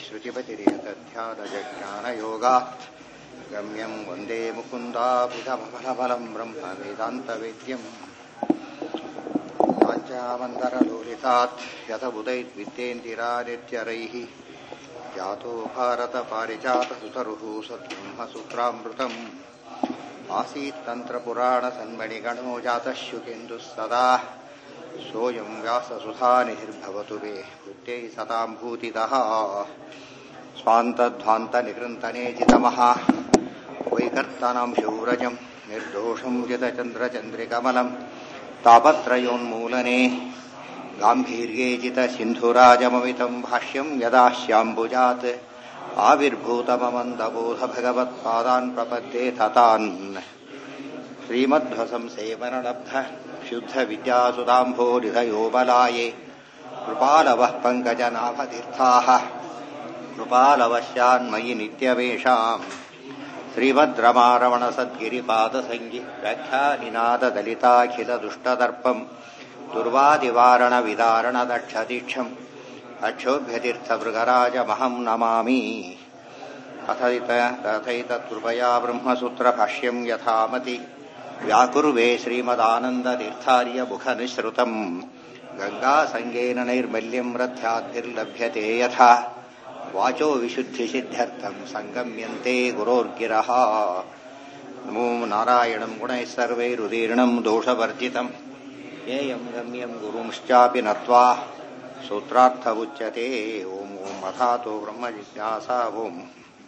श्रुतिपतिरेतध्यानजज्ञानयोगात् गम्यं वन्दे मुकुन्दाबुधमफलफलं ब्रह्म वेदान्तवेद्यम् पाञ्चामन्दरलोलितात् यतबुधैर्विद्येन्दिरानित्यरैः जातो भारतपारिजातसुतरुः सद्ब्रह्मसूत्रामृतम् आसीत्तन्त्रपुराणसन्मणिगणो जातः शुकेन्दुः सदा सोऽयं व्याससुधानिधिर्भवतु मे बुद्धै सतां भूतितः स्वान्तध्वान्तनिकृन्तनेजितमः वैकर्तनं शौरजं निर्दोषं यतचन्द्रचन्द्रिकमलं तापत्रयोन्मूलने गाम्भीर्ये जितसिन्धुराजममितं भाष्यं यदाश्याम्बुजात् आविर्भूतममन्दबोधभगवत्पादान् प्रपद्ये ततान् श्रीमध्वसंसेवनलब्ध शुद्धविद्यासुदाम्भोरिधयो बलाये कृपालवः पङ्कजनाभतीर्थाः कृपालवश्यान्मयि नित्यवेषाम् श्रीमद्रमारमणसद्गिरिपादसङ्गि व्याख्यानिनाददलिताखिलदुष्टदर्पम् दुर्वादिवारणविदारणदक्षदीक्षम् अक्षोभ्यतीर्थभृगराजमहम् नमामि तथैतत्कृपया ब्रह्मसूत्रभाष्यम् यथामति व्याकुर्वे श्रीमदानन्दतीर्थार्यमुखनिःसृतम् गङ्गासङ्गेन नैर्मल्यम् रथ्याद्भिर्लभ्यते यथा वाचो विशुद्धिसिद्ध्यर्थम् सङ्गम्यन्ते गुरोर्गिरः नमो नारायणम् गुणैः सर्वैरुदीर्णम् दोषवर्जितम् येयम् गम्यम् गुरुंश्चापि नत्वा सूत्रार्थ उच्यते ॐ ॐ अथातो ब्रह्मजिज्ञासा ओम्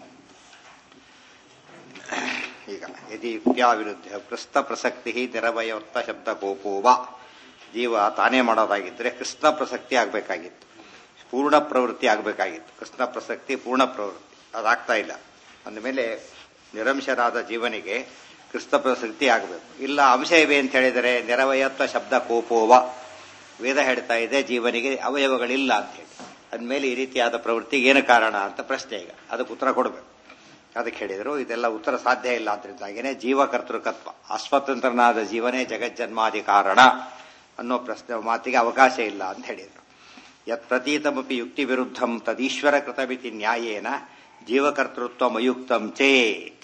ಈಗ ಯದಿ ಯುಕ್ತ್ಯಾವಿರುದ್ಧ ಕೃಷ್ಣ ಪ್ರಸಕ್ತಿ ನಿರವಯವರ್ತ ಶಬ್ದ ಕೋಪೋವ ಜೀವ ತಾನೇ ಮಾಡೋದಾಗಿದ್ದರೆ ಕೃಷ್ಣ ಪ್ರಸಕ್ತಿ ಆಗಬೇಕಾಗಿತ್ತು ಪೂರ್ಣ ಪ್ರವೃತ್ತಿ ಆಗಬೇಕಾಗಿತ್ತು ಕೃಷ್ಣ ಪ್ರಸಕ್ತಿ ಪೂರ್ಣ ಪ್ರವೃತ್ತಿ ಅದಾಗ್ತಾ ಇಲ್ಲ ಅಂದಮೇಲೆ ನಿರಂಶನಾದ ಜೀವನಿಗೆ ಕೃಷ್ಣ ಪ್ರಸಕ್ತಿ ಆಗಬೇಕು ಇಲ್ಲ ಅಂಶ ಇವೆ ಅಂತ ಹೇಳಿದರೆ ನಿರವಯತ್ವ ಶಬ್ದ ಕೋಪೋವ ವೇದ ಹೇಳ್ತಾ ಇದೆ ಜೀವನಿಗೆ ಅವಯವಗಳಿಲ್ಲ ಅಂತ ಹೇಳಿ ಅಂದಮೇಲೆ ಈ ರೀತಿಯಾದ ಪ್ರವೃತ್ತಿಗೆ ಏನು ಕಾರಣ ಅಂತ ಪ್ರಶ್ನೆ ಈಗ ಅದಕ್ಕೆ ಉತ್ತರ ಕೊಡಬೇಕು ಅದಕ್ಕೆ ಹೇಳಿದರು ಇದೆಲ್ಲ ಉತ್ತರ ಸಾಧ್ಯ ಇಲ್ಲ ಅದರಿಂದಾಗಿನೇ ಜೀವಕರ್ತೃಕತ್ವ ಅಸ್ವತಂತ್ರನಾದ ಜೀವನೇ ಜಗಜ್ಜನ್ಮಾದಿ ಕಾರಣ ಅನ್ನೋ ಪ್ರಶ್ನೆ ಮಾತಿಗೆ ಅವಕಾಶ ಇಲ್ಲ ಅಂತ ಹೇಳಿದರು ಯತ್ ಪ್ರತೀತಮಪಿ ಯುಕ್ತಿ ವಿರುದ್ಧಂ ತದೀಶ್ವರ ಕೃತಮಿತಿ ನ್ಯಾಯೇನ ಜೀವಕರ್ತೃತ್ವಮಯುಕ್ತಂ ಚೇತ್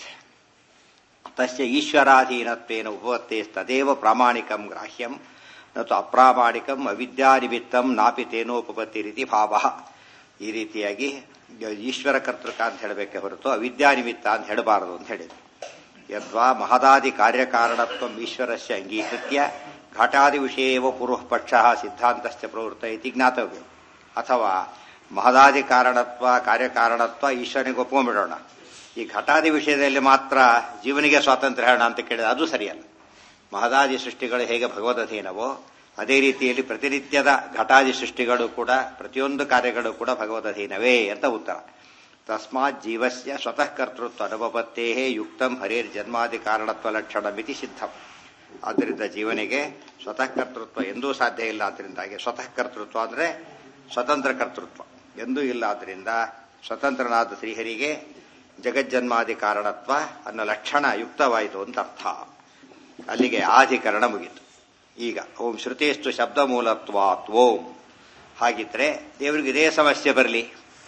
ತಸ್ಯ ಈಶ್ವರಾಧೀನತ್ವೇನ ಉಪವತ್ತೆ ತದೇವ ಪ್ರಾಮಾಣಿಕಂ ಗ್ರಾಹ್ಯಂ ನತು ಅಪ್ರಾಮಾಣಿಕಂ ಅವಿದ್ಯಾನಿಮಿತ್ತಂ ನಾಪಿ ತೇನೋಪಪತ್ತಿರಿತಿ ಭಾವ ಈ ರೀತಿಯಾಗಿ ಈಶ್ವರ ಕರ್ತೃಕ ಅಂತ ಹೇಳಬೇಕೆ ಹೊರತು ಅವಿದ್ಯಾನಿಮಿತ್ತ ಅಂತ ಹೇಳಬಾರದು ಅಂತ ಹೇಳಿದ್ರು ಯದ್ವಾ ಮಹದಾದಿ ಕಾರ್ಯಕಾರಣತ್ವ ಈಶ್ವರಸ್ಯ ಅಂಗೀಕೃತ್ಯ ಘಟಾದಿ ವಿಷಯವ ಪೂರ್ವ ಪಕ್ಷ ಸಿದ್ಧಾಂತಶ್ಚ ಪ್ರವೃತ್ತ ಇತಿ ಜ್ಞಾತವ್ಯ ಅಥವಾ ಮಹದಾದಿ ಕಾರಣತ್ವ ಕಾರ್ಯಕಾರಣತ್ವ ಈಶ್ವರನಿಗೆ ಒಪ್ಕೊಂಡ್ಬಿಡೋಣ ಈ ಘಟಾದಿ ವಿಷಯದಲ್ಲಿ ಮಾತ್ರ ಜೀವನಿಗೆ ಸ್ವಾತಂತ್ರ್ಯ ಹೇಳೋಣ ಅಂತ ಕೇಳಿದ್ರೆ ಅದು ಸರಿಯಲ್ಲ ಮಹದಾದಿ ಸೃಷ್ಟಿಗಳು ಹೇಗೆ ಭಗವದಧೀನವೋ ಅದೇ ರೀತಿಯಲ್ಲಿ ಪ್ರತಿನಿತ್ಯದ ಘಟಾದಿ ಸೃಷ್ಟಿಗಳು ಕೂಡ ಪ್ರತಿಯೊಂದು ಕಾರ್ಯಗಳು ಕೂಡ ಭಗವದಧೀನವೇ ಅಂತ ಉತ್ತರ ತಸ್ಮಾತ್ ಜೀವಸ್ಯ ಸ್ವತಃ ಕರ್ತೃತ್ವ ಅನುಪತ್ತೇ ಯುಕ್ತಂ ಹರೇರ್ ಜನ್ಮಾದಿ ಕಾರಣತ್ವ ಲಕ್ಷಣ ಮಿತಿ ಸಿದ್ಧಂ ಆದ್ದರಿಂದ ಜೀವನಿಗೆ ಸ್ವತಃ ಕರ್ತೃತ್ವ ಎಂದೂ ಸಾಧ್ಯ ಇಲ್ಲ ಆದ್ದರಿಂದಾಗಿ ಸ್ವತಃ ಕರ್ತೃತ್ವ ಅಂದರೆ ಸ್ವತಂತ್ರ ಕರ್ತೃತ್ವ ಎಂದೂ ಇಲ್ಲ ಆದ್ದರಿಂದ ಸ್ವತಂತ್ರನಾದ ಶ್ರೀಹರಿಗೆ ಜಗಜ್ಜನ್ಮಾದಿ ಕಾರಣತ್ವ ಅನ್ನೋ ಲಕ್ಷಣ ಯುಕ್ತವಾಯಿತು ಅಂತ ಅರ್ಥ ಅಲ್ಲಿಗೆ ಆಧಿಕರಣ ಮುಗಿತು ಈಗ ಓಂ ಶ್ರುತಿಯಷ್ಟು ಶಬ್ದ ಮೂಲತ್ವಾತ್ ಓಂ ಹಾಗಿದ್ರೆ ದೇವರಿಗೆ ಇದೇ ಸಮಸ್ಯೆ ಬರಲಿ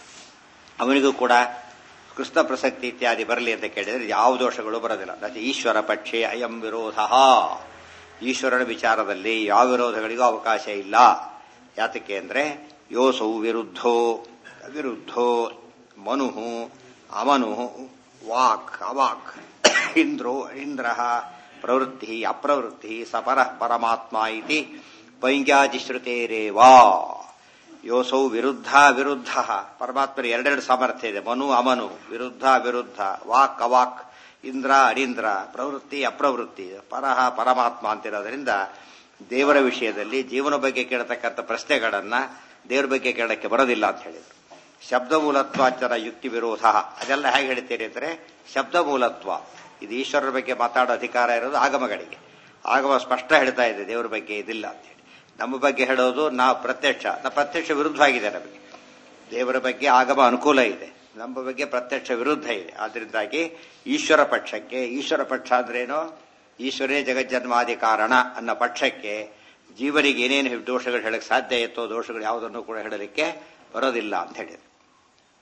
ಅವನಿಗೂ ಕೂಡ ಕೃಷ್ಣ ಪ್ರಸಕ್ತಿ ಇತ್ಯಾದಿ ಬರಲಿ ಅಂತ ಕೇಳಿದರೆ ಯಾವ ದೋಷಗಳು ಬರೋದಿಲ್ಲ ಮತ್ತೆ ಈಶ್ವರ ಪಕ್ಷೆ ಅಯಂ ವಿರೋಧ ಈಶ್ವರನ ವಿಚಾರದಲ್ಲಿ ಯಾವ ವಿರೋಧಗಳಿಗೂ ಅವಕಾಶ ಇಲ್ಲ ಯಾತಕ್ಕೆ ಅಂದ್ರೆ ಯೋಸೌ ವಿರುದ್ಧೋ ಅವಿರುದ್ಧೋ ಮನು ಅಮನು ವಾಕ್ ಅವಾಕ್ ಇಂದ್ರೋ ಇಂದ್ರ ಪ್ರವೃತ್ತಿ ಅಪ್ರವೃತ್ತಿ ಸಪರ ಪರಮಾತ್ಮ ಇತಿ ಪೈಂಗ್ಯಾಜಿಶ್ರುತೇರೇವಾ ಯೋಸೌ ವಿರುದ್ಧ ವಿರುದ್ಧ ಪರಮಾತ್ಮನ ಎರಡೆರಡು ಸಾಮರ್ಥ್ಯ ಇದೆ ಮನು ಅಮನು ವಿರುದ್ಧ ವಿರುದ್ಧ ವಾಕ್ ಅವಾಕ್ ಇಂದ್ರ ಅಡಿಂದ್ರ ಪ್ರವೃತ್ತಿ ಅಪ್ರವೃತ್ತಿ ಪರಹ ಪರಮಾತ್ಮ ಅಂತಿರೋದ್ರಿಂದ ದೇವರ ವಿಷಯದಲ್ಲಿ ಜೀವನ ಬಗ್ಗೆ ಕೇಳತಕ್ಕಂಥ ಪ್ರಶ್ನೆಗಳನ್ನ ದೇವರ ಬಗ್ಗೆ ಕೇಳಕ್ಕೆ ಬರೋದಿಲ್ಲ ಅಂತ ಹೇಳಿದರು ಶಬ್ದ ಮೂಲತ್ವಾಚರ ಯುಕ್ತಿ ವಿರೋಧ ಅದೆಲ್ಲ ಹೇಗೆ ಹೇಳ್ತೀರಿ ಅಂದರೆ ಶಬ್ದ ಮೂಲತ್ವ ಇದು ಈಶ್ವರರ ಬಗ್ಗೆ ಮಾತಾಡೋ ಅಧಿಕಾರ ಇರೋದು ಆಗಮಗಳಿಗೆ ಆಗಮ ಸ್ಪಷ್ಟ ಹೇಳ್ತಾ ಇದೆ ದೇವರ ಬಗ್ಗೆ ಇದಿಲ್ಲ ಅಂತ ಹೇಳಿ ನಮ್ಮ ಬಗ್ಗೆ ಹೇಳೋದು ನಾವು ಪ್ರತ್ಯಕ್ಷ ನಾವು ಪ್ರತ್ಯಕ್ಷ ವಿರುದ್ಧವಾಗಿದೆ ನಮಗೆ ದೇವರ ಬಗ್ಗೆ ಆಗಮ ಅನುಕೂಲ ಇದೆ ನಮ್ಮ ಬಗ್ಗೆ ಪ್ರತ್ಯಕ್ಷ ವಿರುದ್ಧ ಇದೆ ಆದ್ರಿಂದಾಗಿ ಈಶ್ವರ ಪಕ್ಷಕ್ಕೆ ಈಶ್ವರ ಪಕ್ಷ ಅಂದ್ರೇನು ಈಶ್ವರೇ ಜಗಜ್ಜನ್ಮಾದಿ ಕಾರಣ ಅನ್ನೋ ಪಕ್ಷಕ್ಕೆ ಜೀವನಿಗೆ ಏನೇನು ದೋಷಗಳು ಹೇಳಕ್ಕೆ ಸಾಧ್ಯ ಇತ್ತೋ ದೋಷಗಳು ಯಾವುದನ್ನು ಕೂಡ ಹೇಳಲಿಕ್ಕೆ ಬರೋದಿಲ್ಲ ಅಂತ ಹೇಳಿದ್ರು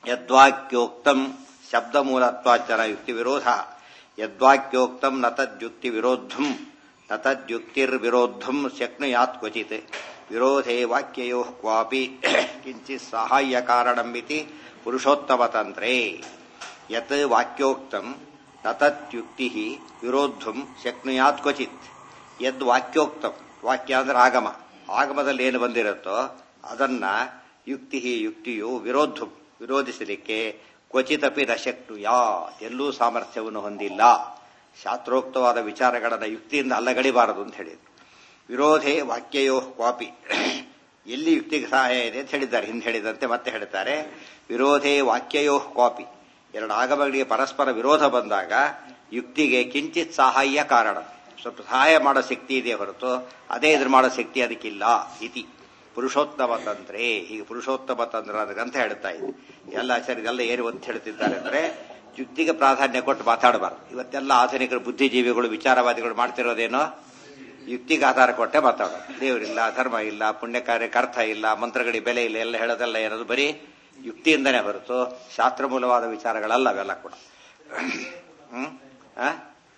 ಯದ್ವಾಕ್ಯೋಕ್ತಂ ಶಬ್ದಮೂಲತ್ವಾಚರ ಯುಕ್ತಿ ವಿರೋಧ ಯದ್ವಾಕ್ಯೋಕ್ತಂ ನ ತದ್ಯುಕ್ತಿ ವಿರೋಧಂ ನ ತದ್ಯುಕ್ತಿರ್ವಿರೋಧಂ ಶಕ್ನುಯಾತ್ ಕ್ವಚಿತ್ ವಿರೋಧೇ ವಾಕ್ಯಯೋ ಕ್ವಾಪಿ ಕಿಂಚಿತ್ ಸಾಹಾಯ್ಯ ಕಾರಣಮಿತಿ ಪುರುಷೋತ್ತಮತಂತ್ರೇ ಯತ್ ವಾಕ್ಯೋಕ್ತಂ ನ ತತ್ಯುಕ್ತಿ ವಿರೋಧಂ ಶಕ್ನುಯಾತ್ ಕ್ವಚಿತ್ ಯದ್ ವಾಕ್ಯೋಕ್ತಂ ವಾಕ್ಯ ಅಂದ್ರೆ ಆಗಮ ಆಗಮದಲ್ಲಿ ಏನು ಬಂದಿರುತ್ತೋ ಅದನ್ನ ಯುಕ್ತಿ ಯುಕ್ತಿಯು ವಿರೋಧ ವಿರೋಧಿಸಲಿಕ್ಕೆ ಕ್ವಚಿತಪಿ ನಶಕ್ನುಯಾ ಎಲ್ಲೂ ಸಾಮರ್ಥ್ಯವನ್ನು ಹೊಂದಿಲ್ಲ ಶಾಸ್ತ್ರೋಕ್ತವಾದ ವಿಚಾರಗಳನ್ನು ಯುಕ್ತಿಯಿಂದ ಅಲ್ಲಗಡಿಬಾರದು ಅಂತ ಹೇಳಿದ್ರು ವಿರೋಧೇ ವಾಕ್ಯಯೋ ಕ್ವಾಪಿ ಎಲ್ಲಿ ಯುಕ್ತಿಗೆ ಸಹಾಯ ಇದೆ ಅಂತ ಹೇಳಿದ್ದಾರೆ ಹಿಂದೆ ಹೇಳಿದಂತೆ ಮತ್ತೆ ಹೇಳ್ತಾರೆ ವಿರೋಧೇ ವಾಕ್ಯಯೋ ಕ್ವಾಪಿ ಎರಡು ಆಗಮಗಳಿಗೆ ಪರಸ್ಪರ ವಿರೋಧ ಬಂದಾಗ ಯುಕ್ತಿಗೆ ಕಿಂಚಿತ್ ಸಹಾಯ ಕಾರಣ ಸ್ವಲ್ಪ ಸಹಾಯ ಮಾಡೋ ಶಕ್ತಿ ಇದೆ ಹೊರತು ಅದೇ ಇದ್ರ ಮಾಡೋ ಶಕ್ತಿ ಅದಕ್ಕಿಲ್ಲ ಇತಿ ಪುರುಷೋತ್ತಮ ತಂತ್ರೆ ಈಗ ಪುರುಷೋತ್ತಮ ತಂತ್ರ ಅನ್ನೋ ಗ್ರಂಥ ಹೇಳ್ತಾ ಇದೆ ಎಲ್ಲ ಆಚಾರ್ಯ ಇದೆಲ್ಲ ಏನು ಅಂತ ಹೇಳ್ತಿದ್ದಾರೆ ಅಂದ್ರೆ ಯುಕ್ತಿಗೆ ಪ್ರಾಧಾನ್ಯ ಕೊಟ್ಟು ಮಾತಾಡಬಾರ್ದು ಇವತ್ತೆಲ್ಲ ಆಧುನಿಕರು ಬುದ್ಧಿಜೀವಿಗಳು ವಿಚಾರವಾದಿಗಳು ಮಾಡ್ತಿರೋದೇನೋ ಯುಕ್ತಿಗೆ ಆಧಾರ ಕೊಟ್ಟೆ ಮಾತಾಡೋದು ದೇವರಿಲ್ಲ ಧರ್ಮ ಇಲ್ಲ ಪುಣ್ಯ ಕಾರ್ಯಕ್ಕೆ ಅರ್ಥ ಇಲ್ಲ ಮಂತ್ರಗಳಿಗೆ ಬೆಲೆ ಇಲ್ಲ ಎಲ್ಲ ಹೇಳೋದೆಲ್ಲ ಏನದು ಬರೀ ಯುಕ್ತಿಯಿಂದನೇ ಹೊರತು ಶಾಸ್ತ್ರಮೂಲವಾದ ವಿಚಾರಗಳಲ್ಲ ಅವೆಲ್ಲ ಕೂಡ ಹ್ಮ್ ಆ?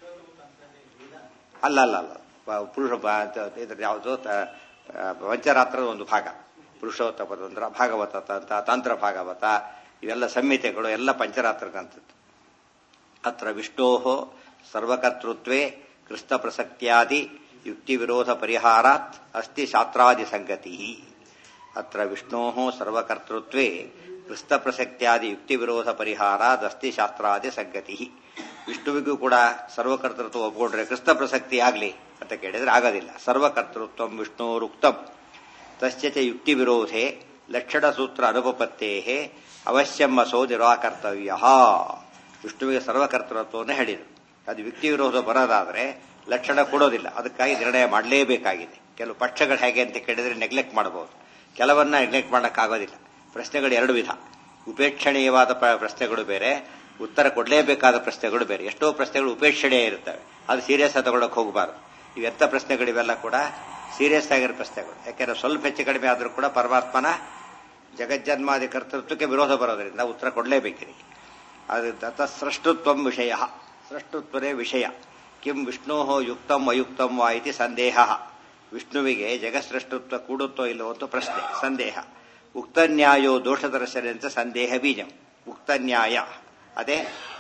ಅಲ್ಲ ಅಲ್ಲ ಅಲ್ಲ ಪ- ಪುರುಷ ಬ- ಇದ್ರ ಯಾವುದು ಪಂಚರಾತ್ರದ ಒಂದು ಭಾಗ ಪುರುಷೋತ್ತಮ ತಂತ್ರ ಭಾಗವತ ತಂತ್ರ ತಂತ್ರ ಭಾಗವತ ಇವೆಲ್ಲ ಸಂಹಿತೆಗಳು ಎಲ್ಲ ಪಂಚರಾತ್ರಕ್ಕಂಥದ್ದು ಅತ್ರ ವಿಷ್ಣೋ ಸರ್ವಕರ್ತೃತ್ವೇ ಕೃಷ್ಣ ಪ್ರಸಕ್ತಿಯಾದಿ ಯುಕ್ತಿ ವಿರೋಧ ಪರಿಹಾರಾತ್ ಅಸ್ತಿ ಶಾಸ್ತ್ರಾದಿ ಸಂಗತಿ ಅತ್ರ ವಿಷ್ಣೋ ಸರ್ವಕರ್ತೃತ್ವೇ ಕೃಷ್ಣ ಪ್ರಸಕ್ತಿಯಾದಿ ಯುಕ್ತಿ ವಿರೋಧ ಪರಿಹಾರಾತ್ ಅಸ್ತಿ ಶಾಸ್ತ್ರಾದಿ ಸಂಗತಿ ವಿಷ್ಣುವಿಗೂ ಕೂಡ ಸರ್ವಕರ್ತೃತ್ವ ಒಪ್ಪಿಕೊಂಡ್ರೆ ಕೃಷ್ಣ ಪ್ರಸಕ್ತಿ ಆಗಲಿ ಅಂತ ಕೇಳಿದ್ರೆ ಆಗೋದಿಲ್ಲ ಸರ್ವಕರ್ತೃತ್ವ ವಿಷ್ಣೋರುಕ್ತಂ ತಸ್ಯ ಚ ಯುಕ್ತಿ ವಿರೋಧೆ ಲಕ್ಷಣ ಸೂತ್ರ ಅನುಪಪತ್ತೇ ಅವಶ್ಯಂ ಅಸೋ ನಿರಾಕರ್ತವ್ಯ ವಿಷ್ಣುವಿಗೆ ಸರ್ವಕರ್ತೃತ್ವವನ್ನು ಹೇಳಿದರು ಅದು ಯುಕ್ತಿ ವಿರೋಧ ಬರೋದಾದ್ರೆ ಲಕ್ಷಣ ಕೊಡೋದಿಲ್ಲ ಅದಕ್ಕಾಗಿ ನಿರ್ಣಯ ಮಾಡಲೇಬೇಕಾಗಿದೆ ಕೆಲವು ಪಕ್ಷಗಳು ಹೇಗೆ ಅಂತ ಕೇಳಿದ್ರೆ ನೆಗ್ಲೆಕ್ಟ್ ಮಾಡಬಹುದು ಕೆಲವನ್ನ ನೆಗ್ಲೆಕ್ಟ್ ಮಾಡೋಕ್ಕಾಗೋದಿಲ್ಲ ಪ್ರಶ್ನೆಗಳು ಎರಡು ವಿಧ ಉಪೇಕ್ಷಣೀಯವಾದ ಪ್ರ- ಪ್ರಶ್ನೆಗಳು ಬೇರೆ ಉತ್ತರ ಕೊಡಲೇಬೇಕಾದ ಪ್ರಶ್ನೆಗಳು ಬೇರೆ ಎಷ್ಟೋ ಪ್ರಶ್ನೆಗಳು ಉಪೇಕ್ಷಣೀಯ ಇರ್ತವೆ ಅದು ಸೀರಿಯಸ್ ಆಗಿ ತಗೊಳಕ್ ಹೋಗಬಾರ್ದು ಇವೆಂಥ ಪ್ರಶ್ನೆಗಳಿವೆಲ್ಲ ಕೂಡ ಸೀರಿಯಸ್ ಆಗಿರೋ ಪ್ರಶ್ನೆಗಳು ಯಾಕೆಂದ್ರೆ ಸ್ವಲ್ಪ ಹೆಚ್ಚು ಕಡಿಮೆ ಆದರೂ ಕೂಡ ಪರಮಾತ್ಮನ ಜಗಜ್ಜನ್ಮಾದಿ ಕರ್ತೃತ್ವಕ್ಕೆ ವಿರೋಧ ಬರೋದ್ರಿಂದ ಉತ್ತರ ಕೊಡಲೇಬೇಕಿದೆ ಅದು ತತ ಸೃಷ್ಟುತ್ವ ವಿಷಯ ಸೃಷ್ಟುತ್ವನೇ ವಿಷಯ ಕಿಂ ವಿಷ್ಣೋ ಯುಕ್ತಂ ಅಯುಕ್ತಂ ವಾ ಇತಿ ಸಂದೇಹ ವಿಷ್ಣುವಿಗೆ ಜಗತ್ಸೃಷ್ಟುತ್ವ ಕೂಡುತ್ತೋ ಇಲ್ಲವೋ ಅಂತ ಪ್ರಶ್ನೆ ಸಂದೇಹ ಉಕ್ತ ನ್ಯಾಯೋ ದೋಷದರ್ಶನ ಅಂತ ಸಂದೇಹ ಬೀಜಂ ಉಕ್ತ ನ್ಯಾಯ ಅದೇ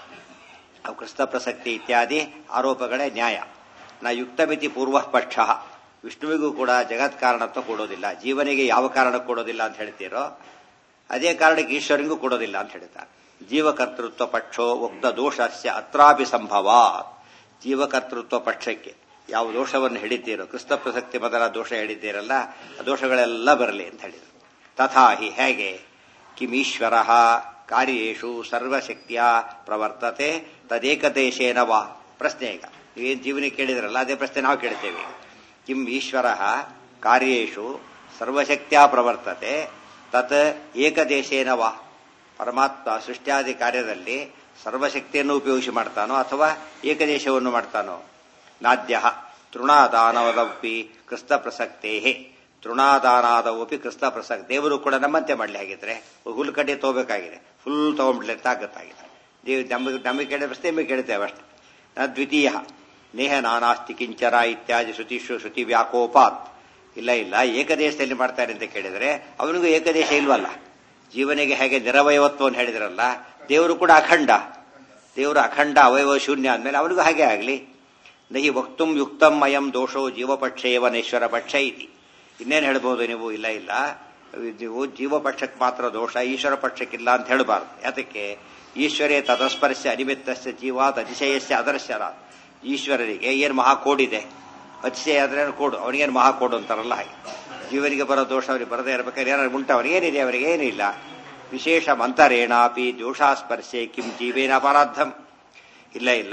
ಅವು ಕೃಷ್ಣ ಪ್ರಸಕ್ತಿ ಇತ್ಯಾದಿ ಆರೋಪಗಳೇ ನ್ಯಾಯ ನ ಯುಕ್ತಮಿತಿ ಪೂರ್ವ ಪಕ್ಷ ವಿಷ್ಣುವಿಗೂ ಕೂಡ ಜಗತ್ ಕಾರಣತ್ವ ಕೊಡೋದಿಲ್ಲ ಜೀವನಿಗೆ ಯಾವ ಕಾರಣ ಕೊಡೋದಿಲ್ಲ ಅಂತ ಹೇಳ್ತೀರೋ ಅದೇ ಕಾರಣಕ್ಕೆ ಈಶ್ವರಿಗೂ ಕೊಡೋದಿಲ್ಲ ಅಂತ ಹೇಳ್ತಾರೆ ಜೀವಕರ್ತೃತ್ವ ಪಕ್ಷೋ ಉಕ್ತ ದೋಷಸ್ಯ ಅತ್ರಾಪಿ ಸಂಭವ ಜೀವಕರ್ತೃತ್ವ ಪಕ್ಷಕ್ಕೆ ಯಾವ ದೋಷವನ್ನು ಹಿಡಿತೀರೋ ಕೃಷ್ಣ ಪ್ರಸಕ್ತಿ ಮೊದಲ ದೋಷ ಹಿಡಿತೀರಲ್ಲ ಆ ದೋಷಗಳೆಲ್ಲ ಬರಲಿ ಅಂತ ಹೇಳಿದರು ತಥಾ ಹಿ ಹೇಗೆ ಕಿಮೀಶ್ವರ ಕಾರ್ಯೇಶು ಸರ್ವಶಕ್ತಿಯ ಪ್ರವರ್ತತೆ ತದೇಕದೇಶೇನ ವಾ ಪ್ರಶ್ನೆ ಈಗ ನೀವೇನು ಜೀವನ ಕೇಳಿದ್ರಲ್ಲ ಅದೇ ಪ್ರಶ್ನೆ ನಾವು ಕೇಳ್ತೇವೆ ಕಿಂ ಈಶ್ವರ ಕಾರ್ಯೇಶು ಸರ್ವಶಕ್ತಿಯ ಪ್ರವರ್ತತೆ ತತ್ ಏಕದೇಶೇನ ವಾ ಪರಮಾತ್ಮ ಸೃಷ್ಟ್ಯಾದಿ ಕಾರ್ಯದಲ್ಲಿ ಸರ್ವಶಕ್ತಿಯನ್ನು ಉಪಯೋಗಿಸಿ ಮಾಡ್ತಾನೋ ಅಥವಾ ಏಕದೇಶವನ್ನು ಮಾಡ್ತಾನೋ ನಾದ್ಯ ತೃಣಾದಾನವದಪಿ ಕೃಷ್ಣ ಪ್ರಸಕ್ತೇ ತೃಣಾದಾನಾದವಪಿ ಕೃಷ್ಣ ಪ್ರಸಕ್ತ ದೇವರು ಕೂಡ ನಮ್ಮಂತೆ ಮಾಡಲಿ ಹಾಗಿದ್ರೆ ಹುಲ್ಲು ಕಡ್ಡಿ ತಗೋಬೇಕಾಗಿದೆ ಫುಲ್ ತಗೊಂಡ್ಬಿಡ್ಲಿ ಅಂತ ಆಗತ್ತಾಗಿದೆ ದೇವ್ ನಮಗೆ ನಮಗೆ ಕೇಳಿದ ಪ್ರಶ್ನೆ ನಿಮಗೆ ಕೇಳ್ತೇವೆ ಅಷ್ಟೆ ನ ದ್ವಿತೀಯ ನೇಹ ನಾನಾಸ್ತಿ ಕಿಂಚರ ಇತ್ಯಾದಿ ಶ್ರುತಿಷು ಶ್ರುತಿ ವ್ಯಾಕೋಪಾತ್ ಇಲ್ಲ ಇಲ್ಲ ಏಕದೇಶದಲ್ಲಿ ಮಾಡ್ತಾರೆ ಅಂತ ಕೇಳಿದರೆ ಅವನಿಗೂ ಏಕದೇಶ ಇಲ್ವಲ್ಲ ಜೀವನಿಗೆ ಹೇಗೆ ನಿರವಯವತ್ವವನ್ನು ಹೇಳಿದ್ರಲ್ಲ ದೇವರು ಕೂಡ ಅಖಂಡ ದೇವರು ಅಖಂಡ ಅವಯವ ಶೂನ್ಯ ಅಂದಮೇಲೆ ಅವನಿಗೂ ಹಾಗೆ ಆಗಲಿ ನಹಿ ವಕ್ತುಂ ಯುಕ್ತಂ ಅಯಂ ದೋಷೋ ಜೀವಪಕ್ಷೇವನೇಶ್ವರ ಪಕ್ಷ ಇತಿ ಇನ್ನೇನು ಹೇಳ್ಬೋದು ನೀವು ಇಲ್ಲ ಇಲ್ಲ ನೀವು ಜೀವಪಕ್ಷಕ್ಕೆ ಮಾತ್ರ ದೋಷ ಈಶ್ವರ ಪಕ್ಷಕ್ಕಿಲ್ಲ ಅಂತ ಹೇಳಬಾರ್ದು ಯಾತಕ್ಕೆ ಈಶ್ವರೇ ತದಸ್ಪರ್ಶ ಅನಿಮಿತ್ತಸ್ಯ ಜೀವಾತ್ ಅತಿಶಯಸ್ಯ ಅದರ್ಶನ ಈಶ್ವರರಿಗೆ ಏನು ಮಹಾಕೋಡಿದೆ ಅತಿಶಯ ಆದ್ರೆ ಕೋಡು ಅವನಿಗೇನು ಮಹಾಕೋಡು ಅಂತಾರಲ್ಲ ಹಾಗೆ ಜೀವನಿಗೆ ಬರೋ ದೋಷ ಅವರಿಗೆ ಬರದೇ ಇರಬೇಕಾದ್ರೆ ಏನಾದ್ರು ಉಂಟು ಅವನಿಗೆ ಏನಿದೆ ಅವರಿಗೆ ಏನಿಲ್ಲ ವಿಶೇಷ ಮಂತರೇಣಾಪಿ ದೋಷಾಸ್ಪರ್ಶೆ ಕಿಂ ಜೀವೇನ ಅಪರಾಧಂ ಇಲ್ಲ ಇಲ್ಲ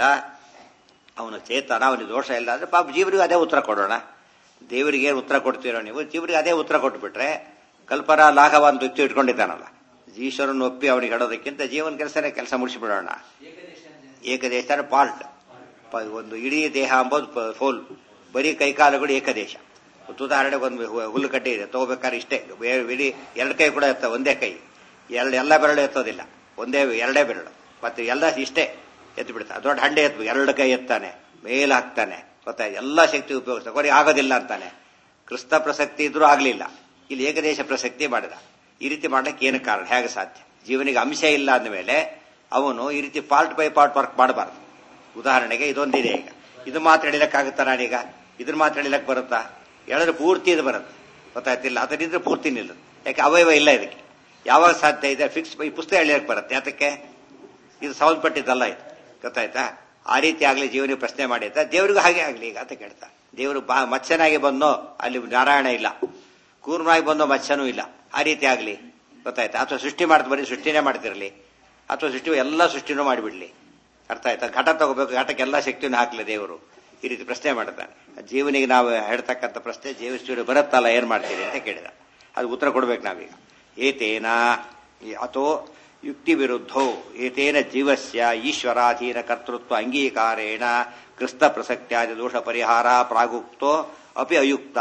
ಅವನು ಚೇತನ ಅವನಿಗೆ ದೋಷ ಇಲ್ಲ ಅಂದ್ರೆ ಪಾಪ ಜೀವರಿಗೂ ಅದೇ ಉತ್ತರ ಕೊಡೋಣ ದೇವರಿಗೆ ಏನು ಉತ್ತರ ಕೊಡ್ತೀರೋ ನೀವು ಜೀವರಿಗೆ ಅದೇ ಉತ್ತರ ಕೊಟ್ಬಿಟ್ರೆ ಕಲ್ಪನಾ ಲಾಘವ ಅಂತ ವ್ಯಕ್ತಿ ಇಟ್ಕೊಂಡಿದ್ದಾನಲ್ಲ ಈಶ್ವರನ್ನು ಒಪ್ಪಿ ಅವನಿಗೆ ಹೇಳೋದಕ್ಕಿಂತ ಜೀವನ ಕೆಲಸನೇ ಕೆಲಸ ಮುಗಿಸಿಬಿಡೋಣ ಏಕದೇಶ ಪಾರ್ಟ್ ಒಂದು ಇಡೀ ದೇಹ ಅಂಬೋದು ಫೋಲ್ ಬರೀ ಕೈಕಾಲುಗಳು ಏಕದೇಶ ಉದಾಹರಣೆಗೆ ಒಂದು ಹುಲ್ಲು ಕಡ್ಡಿ ಇದೆ ತಗೋಬೇಕಾದ್ರೆ ಇಷ್ಟೇ ಇಡೀ ಎರಡು ಕೈ ಕೂಡ ಇರ್ತವೆ ಒಂದೇ ಕೈ ಎರಡು ಎಲ್ಲ ಬೆರಳು ಎತ್ತೋದಿಲ್ಲ ಒಂದೇ ಎರಡೇ ಬೆರಳು ಮತ್ತೆ ಎಲ್ಲ ಇಷ್ಟೇ ಎತ್ತು ಬಿಡ್ತಾನೆ ದೊಡ್ಡ ಹಂಡೆ ಎತ್ತು ಎರಡು ಕೈ ಎತ್ತಾನೆ ಮೇಲೆ ಹಾಕ್ತಾನೆ ಗೊತ್ತಾ ಎಲ್ಲ ಶಕ್ತಿ ಉಪಯೋಗಿಸ್ತಾನೆ ಕೊನೆಗೆ ಆಗೋದಿಲ್ಲ ಅಂತಾನೆ ಕ್ರಿಸ್ತ ಪ್ರಸಕ್ತಿ ಇದ್ರೂ ಆಗ್ಲಿಲ್ಲ ಇಲ್ಲಿ ಏಕದೇಶ ಪ್ರಸಕ್ತಿ ಮಾಡಿದ ಈ ರೀತಿ ಮಾಡ್ಲಿಕ್ಕೆ ಏನು ಕಾರಣ ಹೇಗೆ ಸಾಧ್ಯ ಜೀವನಿಗೆ ಅಂಶ ಇಲ್ಲ ಅಂದಮೇಲೆ ಅವನು ಈ ರೀತಿ ಪಾರ್ಟ್ ಬೈ ಪಾರ್ಟ್ ವರ್ಕ್ ಮಾಡಬಾರ್ದು ಉದಾಹರಣೆಗೆ ಇದೊಂದಿದೆ ಈಗ ಇದು ಮಾತ್ರ ಎಳಿಲಕ್ಕಾಗುತ್ತಾ ನಾನೀಗ ಇದನ್ನ ಮಾತ್ರ ಎಳಿಲಕ್ಕೆ ಬರುತ್ತಾ ಎಳೆದ್ರೆ ಪೂರ್ತಿ ಇದು ಬರುತ್ತೆ ಗೊತ್ತಾಯ್ತಿಲ್ಲ ಅದರಿಂದ ಪೂರ್ತಿ ನಿಲ್ಲದು ಯಾಕೆ ಅವಯವ ಇಲ್ಲ ಇದಕ್ಕೆ ಯಾವಾಗ ಸಾಧ್ಯ ಇದೆ ಫಿಕ್ಸ್ ಈ ಪುಸ್ತಕ ಎಳಿಯಕ್ಕೆ ಬರುತ್ತೆ ಯಾತಕ್ಕೆ ಇದು ಸಂಬಂಧಪಟ್ಟಿದ್ದಲ್ಲ ಇದು ಗೊತ್ತಾಯ್ತಾ ಆ ರೀತಿ ಆಗ್ಲಿ ಜೀವನಿಗೆ ಪ್ರಶ್ನೆ ಮಾಡಿದ್ದ ದೇವರಿಗೂ ಹಾಗೆ ಆಗ್ಲಿ ಈಗ ಅಂತ ಕೇಳ್ತಾ ದೇವರು ಬಾ ಮತ್ಸ್ಯನಾಗಿ ಬಂದೋ ಅಲ್ಲಿ ನಾರಾಯಣ ಇಲ್ಲ ಕೂರ್ಮನಾಗಿ ಬಂದೋ ಮತ್ಸ್ಯನೂ ಇಲ್ಲ ಆ ರೀತಿ ಆಗ್ಲಿ ಗೊತ್ತಾಯ್ತಾ ಅಥವಾ ಸೃಷ್ಟಿ ಮಾಡ್ತಾ ಬರೀ ಸೃಷ್ಟಿನೇ ಮಾಡ್ತಿರ್ಲಿ ಅಥವಾ ಸೃಷ್ಟಿ ಎಲ್ಲ ಸೃಷ್ಟಿನೂ ಮಾಡಿಬಿಡ್ಲಿ ಅರ್ಥ ಆಯ್ತಾ ಘಟ ತಗೋಬೇಕು ಘಟಕ್ಕೆ ಎಲ್ಲ ಶಕ್ತಿಯನ್ನು ಹಾಕ್ಲಿ ದೇವರು ಈ ರೀತಿ ಪ್ರಶ್ನೆ ಮಾಡ್ತಾನೆ ಜೀವನಿಗೆ ನಾವು ಹೇಳ್ತಕ್ಕಂಥ ಪ್ರಶ್ನೆ ಜೀವಿಸ್ತೀವಿ ಬರುತ್ತಲ್ಲ ಏನ್ ಮಾಡ್ತೀರಿ ಅಂತ ಕೇಳಿದ ಅದು ಉತ್ತರ ಕೊಡ್ಬೇಕು ನಾವೀಗ ಏತೇನ ಅಥೋ ಯುಕ್ತಿ ವಿರುದ್ಧೋ ಏತೇನ ಜೀವಸ್ಯ ಈಶ್ವರಾಧೀನ ಕರ್ತೃತ್ವ ಅಂಗೀಕಾರೇಣ ಕ್ರಿಸ್ತ ಪ್ರಸಕ್ತ್ಯಾದಿ ದೋಷ ಪರಿಹಾರ ಪ್ರಾಗುಕ್ತೋ ಅಪಿ ಅಯುಕ್ತ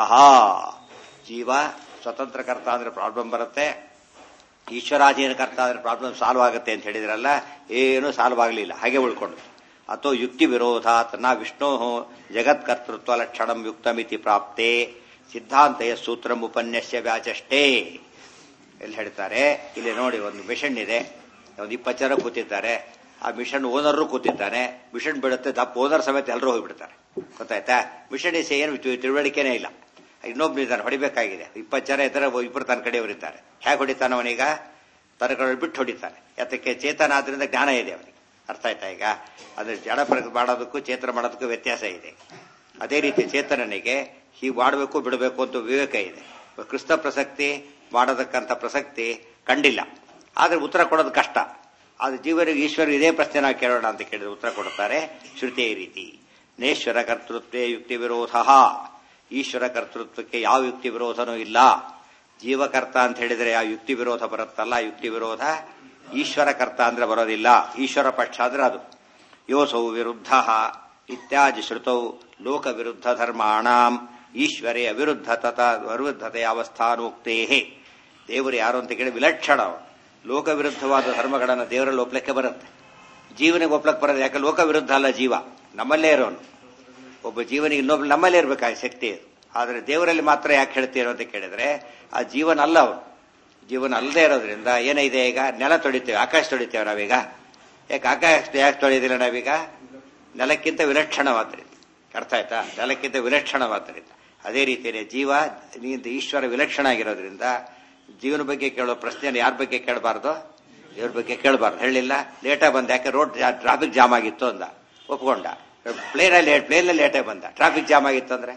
ಜೀವ ಸ್ವತಂತ್ರ ಕರ್ತ ಅಂದ್ರೆ ಪ್ರಾಬ್ಲಮ್ ಬರುತ್ತೆ ಈಶ್ವರಾಧೀನ ಕರ್ತ ಅಂದ್ರೆ ಪ್ರಾಬ್ಲಮ್ ಸಾಲ್ವ್ ಆಗುತ್ತೆ ಅಂತ ಹೇಳಿದ್ರಲ್ಲ ಏನು ಸಾಲ್ವ್ ಆಗಲಿಲ್ಲ ಹಾಗೆ ಉಳ್ಕೊಂಡು ಅಥೋ ಯುಕ್ತಿ ವಿರೋಧಾತ್ ನ ವಿಷ್ಣೋ ಜಗತ್ಕರ್ತೃತ್ವ ಲಕ್ಷಣಂ ಯುಕ್ತಮಿತಿ ಪ್ರಾಪ್ತೆ ಸಿದ್ಧಾಂತೆಯ ಸೂತ್ರಂ ಉಪನ್ಯಸ್ಯ ವ್ಯಾಚಷ್ಟೇ ಎಲ್ಲಿ ಹೇಳ್ತಾರೆ ಇಲ್ಲಿ ನೋಡಿ ಒಂದು ಮಿಷನ್ ಇದೆ ಒಂದು ಇಪ್ಪತ್ತು ಜನ ಕೂತಿದ್ದಾರೆ ಆ ಮಿಷನ್ ಓನರ್ ಕೂತಿದ್ದಾನೆ ಮಿಷನ್ ಬಿಡುತ್ತೆ ದಪ್ಪ ಓನರ್ ಸಮೇತ ಎಲ್ಲರೂ ಹೋಗ್ಬಿಡ್ತಾರೆ ಗೊತ್ತಾಯ್ತಾ ಮಿಷನ್ ಇಸ್ ಏನು ತಿಳುವಳಿಕೆನೇ ಇಲ್ಲ ಇನ್ನೊಬ್ರು ಇದ್ದಾನೆ ಹೊಡಿಬೇಕಾಗಿದೆ ಇಪ್ಪತ್ತು ಜನ ಇದ್ದಾರೆ ಇಬ್ಬರು ತನ್ನ ಕಡೆಯವರಿದ್ದಾರೆ ಹೇಗೆ ಹೊಡಿತಾನೆ ಅವನೀಗ ತನ್ನ ಕಡೆ ಬಿಟ್ಟು ಹೊಡಿತಾನೆ ಯಾತಕ್ಕೆ ಚೇತನ ಆದ್ರಿಂದ ಜ್ಞಾನ ಇದೆ ಅವನಿಗೆ ಅರ್ಥ ಆಯ್ತಾ ಈಗ ಅಂದ್ರೆ ಜಡ ಮಾಡೋದಕ್ಕೂ ಚೇತನ ಮಾಡೋದಕ್ಕೂ ವ್ಯತ್ಯಾಸ ಇದೆ ಅದೇ ರೀತಿ ಚೇತನನಿಗೆ ಹೀಗೆ ಮಾಡಬೇಕು ಬಿಡಬೇಕು ಅಂತ ವಿವೇಕ ಇದೆ ಕ್ರಿಸ್ತ ಪ್ರಸಕ್ತಿ ಮಾಡೋದಕ್ಕಂತ ಪ್ರಸಕ್ತಿ ಕಂಡಿಲ್ಲ ಆದ್ರೆ ಉತ್ತರ ಕೊಡೋದು ಕಷ್ಟ ಆದ್ರೆ ಜೀವನಿಗೆ ಈಶ್ವರ ಇದೇ ಪ್ರಶ್ನೆ ನಾವು ಕೇಳೋಣ ಅಂತ ಕೇಳಿದ್ರೆ ಉತ್ತರ ಕೊಡ್ತಾರೆ ಶ್ರುತಿ ಈ ರೀತಿ ನೇಶ್ವರ ಕರ್ತೃತ್ವೇ ಯುಕ್ತಿ ವಿರೋಧ ಈಶ್ವರ ಕರ್ತೃತ್ವಕ್ಕೆ ಯಾವ ಯುಕ್ತಿ ವಿರೋಧನೂ ಇಲ್ಲ ಜೀವಕರ್ತ ಅಂತ ಹೇಳಿದ್ರೆ ಯಾವ ಯುಕ್ತಿ ವಿರೋಧ ಬರುತ್ತಲ್ಲ ಯುಕ್ತಿ ವಿರೋಧ ಈಶ್ವರ ಕರ್ತ ಅಂದ್ರೆ ಬರೋದಿಲ್ಲ ಈಶ್ವರ ಪಕ್ಷ ಅಂದ್ರೆ ಅದು ಯೋಸೌ ವಿರುದ್ಧ ಇತ್ಯಾದಿ ಶ್ರುತೌ ಲೋಕ ವಿರುದ್ಧ ಧರ್ಮಾಣಾಂ ಈಶ್ವರೇ ಅವಿರುದ್ಧ ತತ ಅವಿರುದ್ಧತೆ ಅವಸ್ಥಾನೋಕ್ತೇ ದೇವರು ಯಾರು ಅಂತ ಕೇಳಿ ವಿಲಕ್ಷಣ ಲೋಕ ವಿರುದ್ಧವಾದ ಧರ್ಮಗಳನ್ನು ದೇವರಲ್ಲಿ ಒಪ್ಲಕ್ಕೆ ಬರುತ್ತೆ ಜೀವನಿಗೆ ಒಪ್ಲಕ್ಕೆ ಬರೋದು ಯಾಕೆ ಲೋಕ ವಿರುದ್ಧ ಅಲ್ಲ ಜೀವ ನಮ್ಮಲ್ಲೇ ಇರೋನು ಒಬ್ಬ ಜೀವನಿಗೆ ಇನ್ನೊಬ್ಬ ನಮ್ಮಲ್ಲೇ ಇರಬೇಕಾಗ ಶಕ್ತಿ ಅದು ಆದರೆ ದೇವರಲ್ಲಿ ಮಾತ್ರ ಯಾಕೆ ಹೇಳ್ತೀರೋ ಅಂತ ಕೇಳಿದ್ರೆ ಆ ಜೀವನ ಅಲ್ಲ ಅವನು ಜೀವನ ಅಲ್ಲದೆ ಇರೋದ್ರಿಂದ ಏನಿದೆ ಈಗ ನೆಲ ತೊಳಿತೇವೆ ಆಕಾಶ ತೊಳಿತೇವೆ ನಾವೀಗ ಯಾಕೆ ಆಕಾಶ ಯಾಕೆ ತೊಳೆದಿಲ್ಲ ನಾವೀಗ ನೆಲಕ್ಕಿಂತ ವಿಲಕ್ಷಣವಾದ್ರಿಂದ ಅರ್ಥ ಆಯ್ತಾ ನೆಲಕ್ಕಿಂತ ವಿಲಕ್ಷಣವಾದ್ದರಿಂದ ಅದೇ ರೀತಿಯೇ ಜೀವ ನೀಂತ ಈಶ್ವರ ವಿಲಕ್ಷಣ ಆಗಿರೋದ್ರಿಂದ ಜೀವನ ಬಗ್ಗೆ ಕೇಳೋ ಪ್ರಶ್ನೆಯನ್ನು ಯಾರ ಬಗ್ಗೆ ಕೇಳಬಾರ್ದು ದೇವ್ರ ಬಗ್ಗೆ ಕೇಳಬಾರ್ದು ಹೇಳಿಲ್ಲ ಲೇಟಾಗಿ ಬಂದ ಯಾಕೆ ರೋಡ್ ಟ್ರಾಫಿಕ್ ಜಾಮ್ ಆಗಿತ್ತು ಅಂದ ಒಪ್ಕೊಂಡ ಪ್ಲೇನಲ್ಲಿ ಪ್ಲೇನಲ್ಲಿ ಲೇಟಾಗಿ ಬಂದ ಟ್ರಾಫಿಕ್ ಜಾಮ್ ಆಗಿತ್ತು ಅಂದ್ರೆ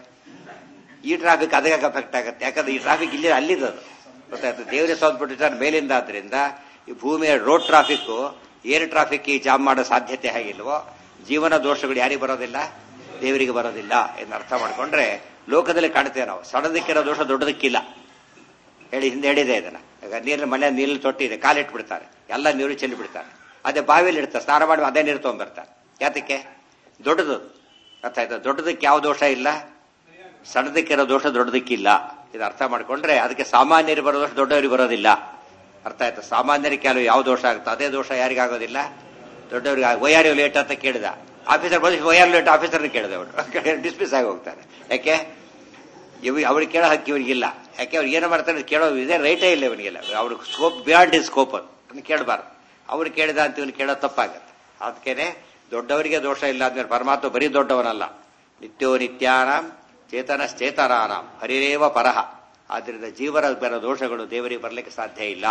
ಈ ಟ್ರಾಫಿಕ್ ಅದಕ್ಕೆ ಅಫೆಕ್ಟ್ ಆಗುತ್ತೆ ಯಾಕಂದ್ರೆ ಈ ಟ್ರಾಫಿಕ್ ಇಲ್ಲಿ ಅಲ್ಲಿದ್ದದು ಗೊತ್ತಾಯ್ತು ದೇವರೇ ಸೋದ್ಬಿಟ್ಟಿದ್ದಾರೆ ಮೇಲಿಂದ ಆದ್ರಿಂದ ಈ ಭೂಮಿಯ ರೋಡ್ ಟ್ರಾಫಿಕ್ ಏರ್ ಟ್ರಾಫಿಕ್ ಈ ಜಾಮ್ ಮಾಡೋ ಸಾಧ್ಯತೆ ಹೇಗಿಲ್ವೋ ಜೀವನ ದೋಷಗಳು ಯಾರಿಗೆ ಬರೋದಿಲ್ಲ ದೇವರಿಗೆ ಬರೋದಿಲ್ಲ ಎಂದು ಅರ್ಥ ಮಾಡ್ಕೊಂಡ್ರೆ ಲೋಕದಲ್ಲಿ ಕಾಣ್ತೇವೆ ನಾವು ಸಣ್ಣದಕ್ಕಿರೋ ದೋಷ ದೊಡ್ಡದಕ್ಕಿಲ್ಲ ಹೇಳಿ ಹಿಂದೆ ಹೇಳಿದೆ ಇದನ್ನ ಈಗ ನೀರಿನ ಮನೆ ನೀರು ತೊಟ್ಟಿದೆ ಕಾಲಿಟ್ಬಿಡ್ತಾರೆ ಎಲ್ಲ ನೀರು ಚೆಲ್ಲಿ ಬಿಡ್ತಾರೆ ಅದೇ ಬಾವಿಯಲ್ಲಿ ಇಡ್ತಾರೆ ಸ್ನಾನ ಮಾಡಿ ಅದೇ ನೀರು ತಗೊಂಡ್ಬರ್ತಾರೆ ಯಾತಕ್ಕೆ ದೊಡ್ಡದು ಅರ್ಥ ಆಯ್ತಾ ದೊಡ್ಡದಕ್ಕೆ ಯಾವ ದೋಷ ಇಲ್ಲ ಸಣ್ಣದಕ್ಕಿರೋ ದೋಷ ದೊಡ್ಡದಕ್ಕಿಲ್ಲ ಇದು ಅರ್ಥ ಮಾಡ್ಕೊಂಡ್ರೆ ಅದಕ್ಕೆ ಸಾಮಾನ್ಯರಿಗೆ ಬರೋ ದೋಷ ದೊಡ್ಡವರಿಗೆ ಬರೋದಿಲ್ಲ ಅರ್ಥ ಆಯ್ತಾ ಸಾಮಾನ್ಯರಿಗೆ ಕೆಲವು ಯಾವ ದೋಷ ಆಗುತ್ತೆ ಅದೇ ದೋಷ ಯಾರಿಗಾಗೋದಿಲ್ಲ ದೊಡ್ಡವರಿಗೆ ವೈಆರ್ ಲೇಟ್ ಅಂತ ಕೇಳಿದ ಆಫೀಸರ್ ಬಂದು ವೈಆರ್ ಲೇಟ್ ಆಫೀಸರ್ ಕೇಳಿದೆ ಅವರು ಡಿಸ್ಮಿಸ್ ಆಗಿ ಹೋಗ್ತಾರೆ ಯಾಕೆ ಇವ್ ಅವ್ರಿಗೆ ಕೇಳೋ ಹಕ್ಕಿ ಇವರಿಗಿಲ್ಲ ಯಾಕೆ ಅವ್ರು ಏನು ಮಾಡ್ತಾರೆ ಕೇಳೋ ಇದೇ ರೈಟೇ ಇಲ್ಲ ಇವನಿಗಿಲ್ಲ ಅವ್ರಿಗೆ ಸ್ಕೋಪ್ ಬಿಯಾಂಡ್ ಇಸ್ ಸ್ಕೋಪ್ ಅದು ಕೇಳಬಾರ್ದು ಅವ್ರು ಕೇಳಿದ ಅಂತ ಇವನು ಕೇಳೋದು ತಪ್ಪಾಗತ್ತೆ ಅದಕ್ಕೇನೆ ದೊಡ್ಡವರಿಗೆ ದೋಷ ಇಲ್ಲ ಅಂದ್ಮೇಲೆ ಪರಮಾತ್ಮ ಬರೀ ದೊಡ್ಡವನಲ್ಲ ನಿತ್ಯೋ ನಿತ್ಯಾನಾಂ ಚೇತನಶ್ಚೇತನಾನಾಂ ಹರಿರೇವ ಪರಹ ಆದ್ರಿಂದ ಜೀವರ ಬರೋ ದೋಷಗಳು ದೇವರಿಗೆ ಬರಲಿಕ್ಕೆ ಸಾಧ್ಯ ಇಲ್ಲ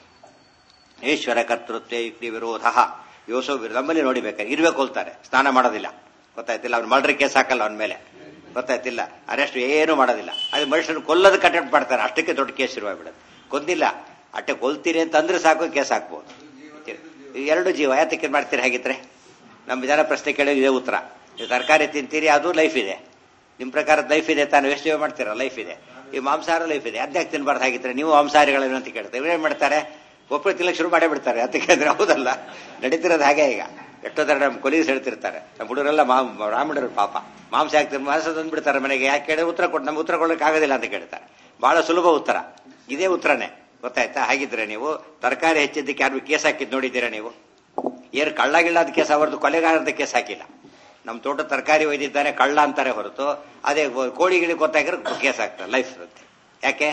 ಈಶ್ವರ ಕರ್ತೃತ್ವ ಯುಕ್ತಿ ವಿರೋಧ ಯೋಸೋ ನಮ್ಮಲ್ಲಿ ನೋಡಿಬೇಕಾದ್ರೆ ಇರ್ಬೇಕು ಹೋಲ್ತಾರೆ ಸ್ನಾನ ಮಾಡೋದಿಲ್ಲ ಗೊತ್ತಾಯ್ತಿಲ್ಲ ಅವ್ನು ಮರ್ಡರ್ ಕೇಸ್ ಹಾಕಲ್ಲ ಅವನ ಮೇಲೆ ಗೊತ್ತಾಯ್ತಿಲ್ಲ ಅರೆಸ್ಟ್ ಏನು ಮಾಡೋದಿಲ್ಲ ಅದು ಮನುಷ್ಯನ ಕೊಲ್ಲದ ಕಟ್ಟೆಟ್ ಮಾಡ್ತಾರೆ ಅಷ್ಟಕ್ಕೆ ದೊಡ್ಡ ಕೇಸ್ ಶುರುವಾಗ್ಬಿಡುತ್ತೆ ಕೊಂದಿಲ್ಲ ಅಟ್ಟೆ ಕೊಲ್ತೀರಿ ಅಂತಂದ್ರೆ ಸಾಕು ಕೇಸ್ ಹಾಕ್ಬೋದು ಎರಡು ಜೀವ ಯಾತಕ್ಕೆ ಮಾಡ್ತೀರಿ ಹಾಗಿದ್ರೆ ನಮ್ಮ ಜನ ಪ್ರಶ್ನೆ ಕೇಳೋದು ಇದೇ ಉತ್ತರ ನೀವು ತರಕಾರಿ ತಿಂತೀರಿ ಅದು ಲೈಫ್ ಇದೆ ನಿಮ್ಮ ಪ್ರಕಾರ ಲೈಫ್ ಇದೆ ತಾನು ಎಷ್ಟು ಜೀವ ಮಾಡ್ತೀರಾ ಲೈಫ್ ಇದೆ ಈ ಮಾಂಸಾಹಾರ ಲೈಫ್ ಇದೆ ಅದ್ಯಾಕೆ ತಿನ್ಬಾರ್ದು ಹಾಗಿದ್ರೆ ನೀವು ಮಾಂಸಾಹಾರಿಗಳೇನು ಅಂತ ಕೇಳ್ತಾರೆ ಏನ್ ಮಾಡ್ತಾರೆ ಒಬ್ಬರು ತಿನ್ನಕ್ಕೆ ಶುರು ಮಾಡೇ ಬಿಡ್ತಾರೆ ಅದಕ್ಕೆ ಅಂದ್ರೆ ಹೌದಲ್ಲ ನಡೀತಿರೋದು ಹಾಗೆ ಈಗ ಎಷ್ಟೋ ತರ ನಮ್ಮ ಕೊಲೀಸ್ ಹೇಳ್ತಿರ್ತಾರೆ ನಮ್ಮ ಹುಡುಗರೆಲ್ಲ ಬ್ರಾಹ್ಮಣರು ಪಾಪ ಮಾಂಸ ಹಾಕ್ತಾರೆ ಮಾಂಸ ತಂದ್ಬಿಡ್ತಾರೆ ಮನೆಗೆ ಯಾಕೆ ಕೇಳಿದ್ರೆ ಉತ್ತರ ಕೊಟ್ಟು ನಮ್ಗೆ ಉತ್ತರ ಕೊಡಲಿಕ್ಕೆ ಆಗೋದಿಲ್ಲ ಅಂತ ಕೇಳ್ತಾರೆ ಬಹಳ ಸುಲಭ ಉತ್ತರ ಇದೇ ಉತ್ತರನೇ ಗೊತ್ತಾಯ್ತಾ ಹಾಗಿದ್ರೆ ನೀವು ತರಕಾರಿ ಹೆಚ್ಚಿದ್ದಕ್ಕೆ ಯಾರು ಕೇಸ್ ಹಾಕಿದ್ ನೋಡಿದ್ದೀರಾ ನೀವು ಏನು ಕಳ್ಳಗಿಳ್ಳದ ಕೇಸ್ ಅವರದ್ದು ಕೊಲೆಗಾರದ ಕೇಸ್ ಹಾಕಿಲ್ಲ ನಮ್ಮ ತೋಟ ತರಕಾರಿ ಒಯ್ದಿದ್ದಾನೆ ಕಳ್ಳ ಅಂತಾರೆ ಹೊರತು ಅದೇ ಕೋಳಿ ಗಿಳಿ ಗೊತ್ತಾಗಿರೋ ಕೇಸ್ ಹಾಕ್ತಾರೆ ಲೈಫ್ ಇರುತ್ತೆ ಯಾಕೆ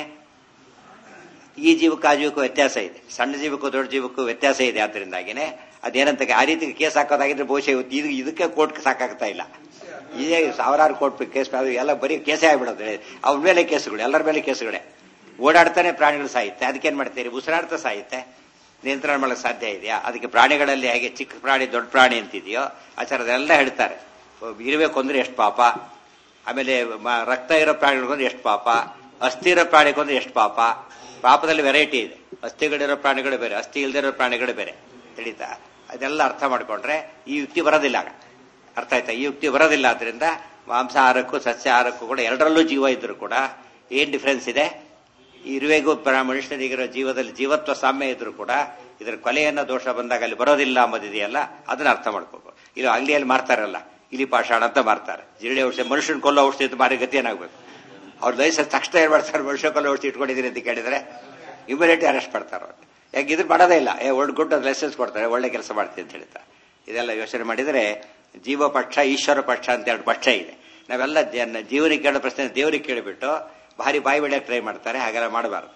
ಈ ಜೀವಕ್ಕೂ ಆ ಜೀವಕ್ಕೂ ವ್ಯತ್ಯಾಸ ಇದೆ ಸಣ್ಣ ಜೀವಕ್ಕೂ ದೊಡ್ಡ ಜೀವಕ್ಕೂ ವ್ಯತ್ಯಾಸ ಇದೆ ಆದ್ರಿಂದಾಗಿನೇ ಅದೇನಂತ ಆ ರೀತಿ ಕೇಸ್ ಹಾಕೋದಾಗಿದ್ರೆ ಬಹುಶಃ ಇವತ್ತು ಇದು ಇದಕ್ಕೆ ಕೋರ್ಟ್ ಸಾಕಾಗ್ತಾ ಇಲ್ಲ ಇದೇ ಸಾವಿರಾರು ಕೋರ್ಟ್ ಕೇಸ್ ಎಲ್ಲ ಬರೀ ಕೇಸೇ ಆಗ್ಬಿಡುತ್ತೆ ಅವ್ರ ಮೇಲೆ ಕೇಸುಗಳು ಎಲ್ಲರ ಮೇಲೆ ಕೇಸುಗಳೇ ಓಡಾಡ್ತಾನೆ ಪ್ರಾಣಿಗಳು ಸಾಯುತ್ತೆ ಅದಕ್ಕೇನ್ ಮಾಡ್ತೀರಿ ಉಸಿರಾಡ್ತಾ ಸಾಯುತ್ತೆ ನಿಯಂತ್ರಣ ಮಾಡಕ್ಕೆ ಸಾಧ್ಯ ಇದೆಯಾ ಅದಕ್ಕೆ ಪ್ರಾಣಿಗಳಲ್ಲಿ ಹೇಗೆ ಚಿಕ್ಕ ಪ್ರಾಣಿ ದೊಡ್ಡ ಪ್ರಾಣಿ ಅಂತಿದೆಯೋ ಆ ಥರದೆಲ್ಲ ಹೇಳ್ತಾರೆ ಇರಬೇಕು ಅಂದ್ರೆ ಎಷ್ಟು ಪಾಪ ಆಮೇಲೆ ಮ- ರಕ್ತ ಇರೋ ಪ್ರಾಣಿಗಳಿಗೊಂದು ಎಷ್ಟು ಪಾಪ ಅಸ್ಥಿ ಇರೋ ಪ್ರಾಣಿಗೊಂದು ಎಷ್ಟು ಪಾಪ ಪಾಪದಲ್ಲಿ ವೆರೈಟಿ ಇದೆ ಅಸ್ಥಿಗಳಿರೋ ಪ್ರಾಣಿಗಳು ಬೇರೆ ಅಸ್ಥಿ ಇಲ್ದಿರೋ ಪ್ರಾಣಿಗಳು ಬೇರೆ ತಿಳಿತಾ ಅದೆಲ್ಲ ಅರ್ಥ ಮಾಡ್ಕೊಂಡ್ರೆ ಈ ಯುಕ್ತಿ ಬರೋದಿಲ್ಲ ಆಗ ಅರ್ಥ ಆಯ್ತಾ ಈ ಯುಕ್ತಿ ಬರೋದಿಲ್ಲ ಆದ್ರಿಂದ ಮಾಂಸಾಹಾರಕ್ಕೂ ಸಸ್ಯಾಹಾರಕ್ಕೂ ಕೂಡ ಎರಡರಲ್ಲೂ ಜೀವ ಇದ್ರು ಕೂಡ ಏನ್ ಡಿಫರೆನ್ಸ್ ಇದೆ ಇರುವೆಗೂ ಪ್ರ- ಮನುಷ್ಯನಿಗಿರೋ ಜೀವದಲ್ಲಿ ಜೀವತ್ವ ಸಾಮ್ಯ ಇದ್ರು ಕೂಡ ಇದರ ಕೊಲೆಯನ್ನ ದೋಷ ಬಂದಾಗ ಅಲ್ಲಿ ಬರೋದಿಲ್ಲ ಅಂಬೋದಿದೆಯಲ್ಲ ಅದನ್ನ ಅರ್ಥ ಮಾಡ್ಕೋಬೇಕು ಇದು ಅಂಗಡಿಯಲ್ಲಿ ಮಾರ್ತಾರಲ್ಲ ಇಲಿ ಪಾಷಾಣ ಅಂತ ಮಾರ್ತಾರೆ ಜಿರಳೆ ಔಷಧಿ ಮನುಷ್ಯನ ಕೊಲ್ಲೋ ಔಷಧಿ ಅಂತ ಮಾರಿ ಗತಿ ಏನಾಗಬೇಕು ಅವ್ರ ಲೈಸೆನ್ಸ್ ತಕ್ಷಣ ಏನ್ ಮಾಡ್ತಾರೆ ಮನುಷ್ಯ ಕೊಲ್ಲೋ ಔಷಧಿ ಇಟ್ಕೊಂಡಿದ್ದೀನಿ ಅಂತ ಕೇಳಿದ್ರೆ ಇಮಿಡಿಯೇಟ್ಲಿ ಅರೆಸ್ಟ್ ಮಾಡ್ತಾರೆ ಅವ್ರು ಯಾಕೆ ಇದ್ರ ಮಾಡೋದೇ ಇಲ್ಲ ಏ ಒಳ್ಳೆ ಗುಡ್ ಲೈಸೆನ್ಸ್ ಕೊಡ್ತಾರೆ ಒಳ್ಳೆ ಕೆಲಸ ಮಾಡ್ತೀನಿ ಅಂತ ಹೇಳ್ತಾರೆ ಇದೆಲ್ಲ ಯೋಚನೆ ಮಾಡಿದರೆ ಜೀವ ಪಕ್ಷ ಈಶ್ವರ ಪಕ್ಷ ಅಂತ ಎರಡು ಪಕ್ಷ ಇದೆ ನಾವೆಲ್ಲ ಜನ ಜೀವನಿಗೆ ಕೇಳೋ ಪ್ರಶ್ನೆ ದೇವರಿಗೆ ಕೇಳಿಬಿಟ್ಟು ಭಾರಿ ಬಾಯಿ ಬೆಳೆಯಕ್ಕೆ ಟ್ರೈ ಮಾಡ್ತಾರೆ ಹಾಗೆಲ್ಲ ಮಾಡಬಾರ್ದು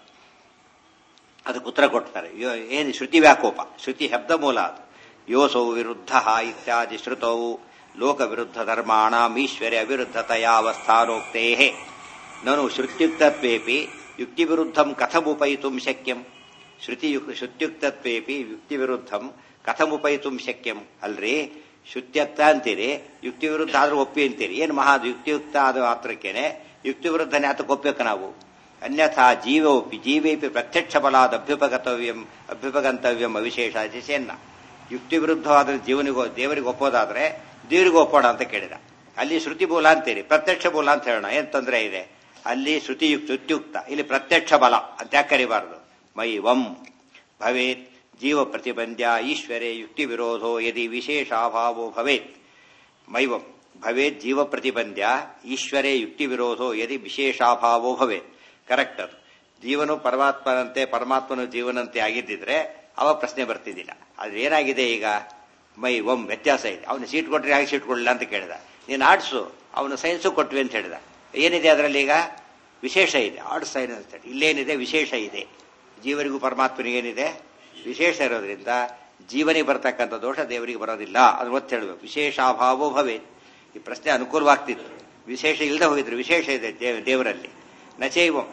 ಅದಕ್ಕೆ ಉತ್ತರ ಕೊಡ್ತಾರೆ ಯೋ- ಏನು ಶ್ರುತಿ ವ್ಯಾಕೋಪ ಶ್ರುತಿ ಶಬ್ದ ಮೂಲ ಅದು ಯೋಸೌ ವಿರುದ್ಧ ಇತ್ಯಾದಿ ಶ್ರುತೌ ಲೋಕ ವಿರುದ್ಧ ಧರ್ಮಾಣಾಂ ಈಶ್ವರ್ಯ ವಿರುದ್ಧತೆಯಾವಸ್ಥಾನೋಕ್ತೇ ನನು ಶ್ರುತ್ಯುಕ್ತತ್ವೇಪಿ ಯುಕ್ತಿ ವಿರುದ್ಧಂ ಕಥಮುಪಯಿತುಂ ಶಕ್ಯಂ ಶ್ರುತಿ ಶ್ರುತ್ಯುಕ್ತತ್ವೇಪಿ ಯುಕ್ತಿ ವಿರುದ್ಧಂ ಕಥಮುಪಯಿತುಂ ಶಕ್ಯಂ ಅಲ್ರಿ ಶ್ರುತ್ಯಕ್ತ ಅಂತೀರಿ ಯುಕ್ತಿ ವಿರುದ್ಧ ಆದ್ರೂ ಒಪ್ಪಿ ಅಂತೀರಿ ಏನು ಮಹಾ ಯುಕ್ತಿಯುಕ್ತ ಆದ ಮಾತ್ರಕ್ಕೇನೆ ಯುಕ್ತಿ ವಿರುದ್ಧನೇ ಆತಕ್ಕೆ ಒಪ್ಪಬೇಕು ನಾವು ಅನ್ಯಥಾ ಜೀವೋಪಿ ಜೀವೇಪಿ ಪ್ರತ್ಯಕ್ಷ ಬಲಾದ ಅಭ್ಯುಪಗತವ್ಯಂ ಅಭ್ಯುಪಗಂತವ್ಯಂ ಅವಿಶೇಷ ಅತಿಶೇನ್ನ ಯುಕ್ತಿ ವಿರುದ್ಧವಾದ ಜೀವನಿಗೂ ದೇವರಿಗೆ ಒಪ್ಪೋದಾದ್ರೆ ದೇವರಿಗೆ ಒಪ್ಪೋಣ ಅಂತ ಕೇಳಿದ ಅಲ್ಲಿ ಶ್ರುತಿ ಮೂಲ ಅಂತೀರಿ ಪ್ರತ್ಯಕ್ಷ ಮೂಲ ಅಂತ ಹೇಳೋಣ ಏನ್ ತೊಂದರೆ ಇದೆ ಅಲ್ಲಿ ಶ್ರುತಿಯುಕ್ತ ಶ್ರುತ್ಯುಕ್ತ ಇಲ್ಲಿ ಪ್ರತ್ಯಕ್ಷ ಬಲ ಅಂತ ಯಾಕೆ ಕರಿಬಾರದು ಮೈ ವಂ ಭವೇತ್ ಜೀವ ಪ್ರತಿಬಂಧ್ಯ ಈಶ್ವರೇ ಯುಕ್ತಿ ವಿರೋಧೋ ಯದಿ ವಿಶೇಷಾಭಾವೋ ಭವೇತ್ ಮೈವಂ ಭವೇತ್ ಜೀವ ಪ್ರತಿಬಂಧ್ಯ ಈಶ್ವರೇ ಯುಕ್ತಿ ವಿರೋಧೋ ಯದಿ ವಿಶೇಷಾಭಾವೋ ಭವೇತ್ ಕರೆಕ್ಟ್ ಅದು ಜೀವನು ಪರಮಾತ್ಮನಂತೆ ಪರಮಾತ್ಮನು ಜೀವನಂತೆ ಆಗಿದ್ದಿದ್ರೆ ಅವ ಪ್ರಶ್ನೆ ಬರ್ತಿದ್ದಿಲ್ಲ ಆದ್ರೆ ಏನಾಗಿದೆ ಈಗ ಮೈ ಒಮ್ ವ್ಯತ್ಯಾಸ ಇದೆ ಅವನು ಸೀಟ್ ಕೊಟ್ರೆ ಯಾಕೆ ಸೀಟ್ ಕೊಡಲಿಲ್ಲ ಅಂತ ಕೇಳಿದ ನೀನು ಆರ್ಟ್ಸು ಅವನು ಸೈನ್ಸು ಕೊಟ್ವಿ ಅಂತ ಹೇಳಿದ ಏನಿದೆ ಅದರಲ್ಲಿ ಈಗ ವಿಶೇಷ ಇದೆ ಆರ್ಟ್ಸ್ ಸೈನ್ಸ್ ಅಂತ ಹೇಳಿ ಇಲ್ಲೇನಿದೆ ವಿಶೇಷ ಇದೆ ಜೀವನಿಗೂ ಪರಮಾತ್ಮನಿಗೆ ಏನಿದೆ ವಿಶೇಷ ಇರೋದ್ರಿಂದ ಜೀವನಿಗೆ ಬರ್ತಕ್ಕಂಥ ದೋಷ ದೇವರಿಗೆ ಬರೋದಿಲ್ಲ ಅದು ಒತ್ತು ಹೇಳಬೇಕು ವಿಶೇಷಾಭಾವೋ ಭವೇ ಈ ಪ್ರಶ್ನೆ ಅನುಕೂಲವಾಗ್ತಿತ್ತು ವಿಶೇಷ ಇಲ್ಲದೆ ಹೋಗಿದ್ರು ವಿಶೇಷ ಇದೆ ದೇವ- ದೇವರಲ್ಲಿ ನಚೈವಂ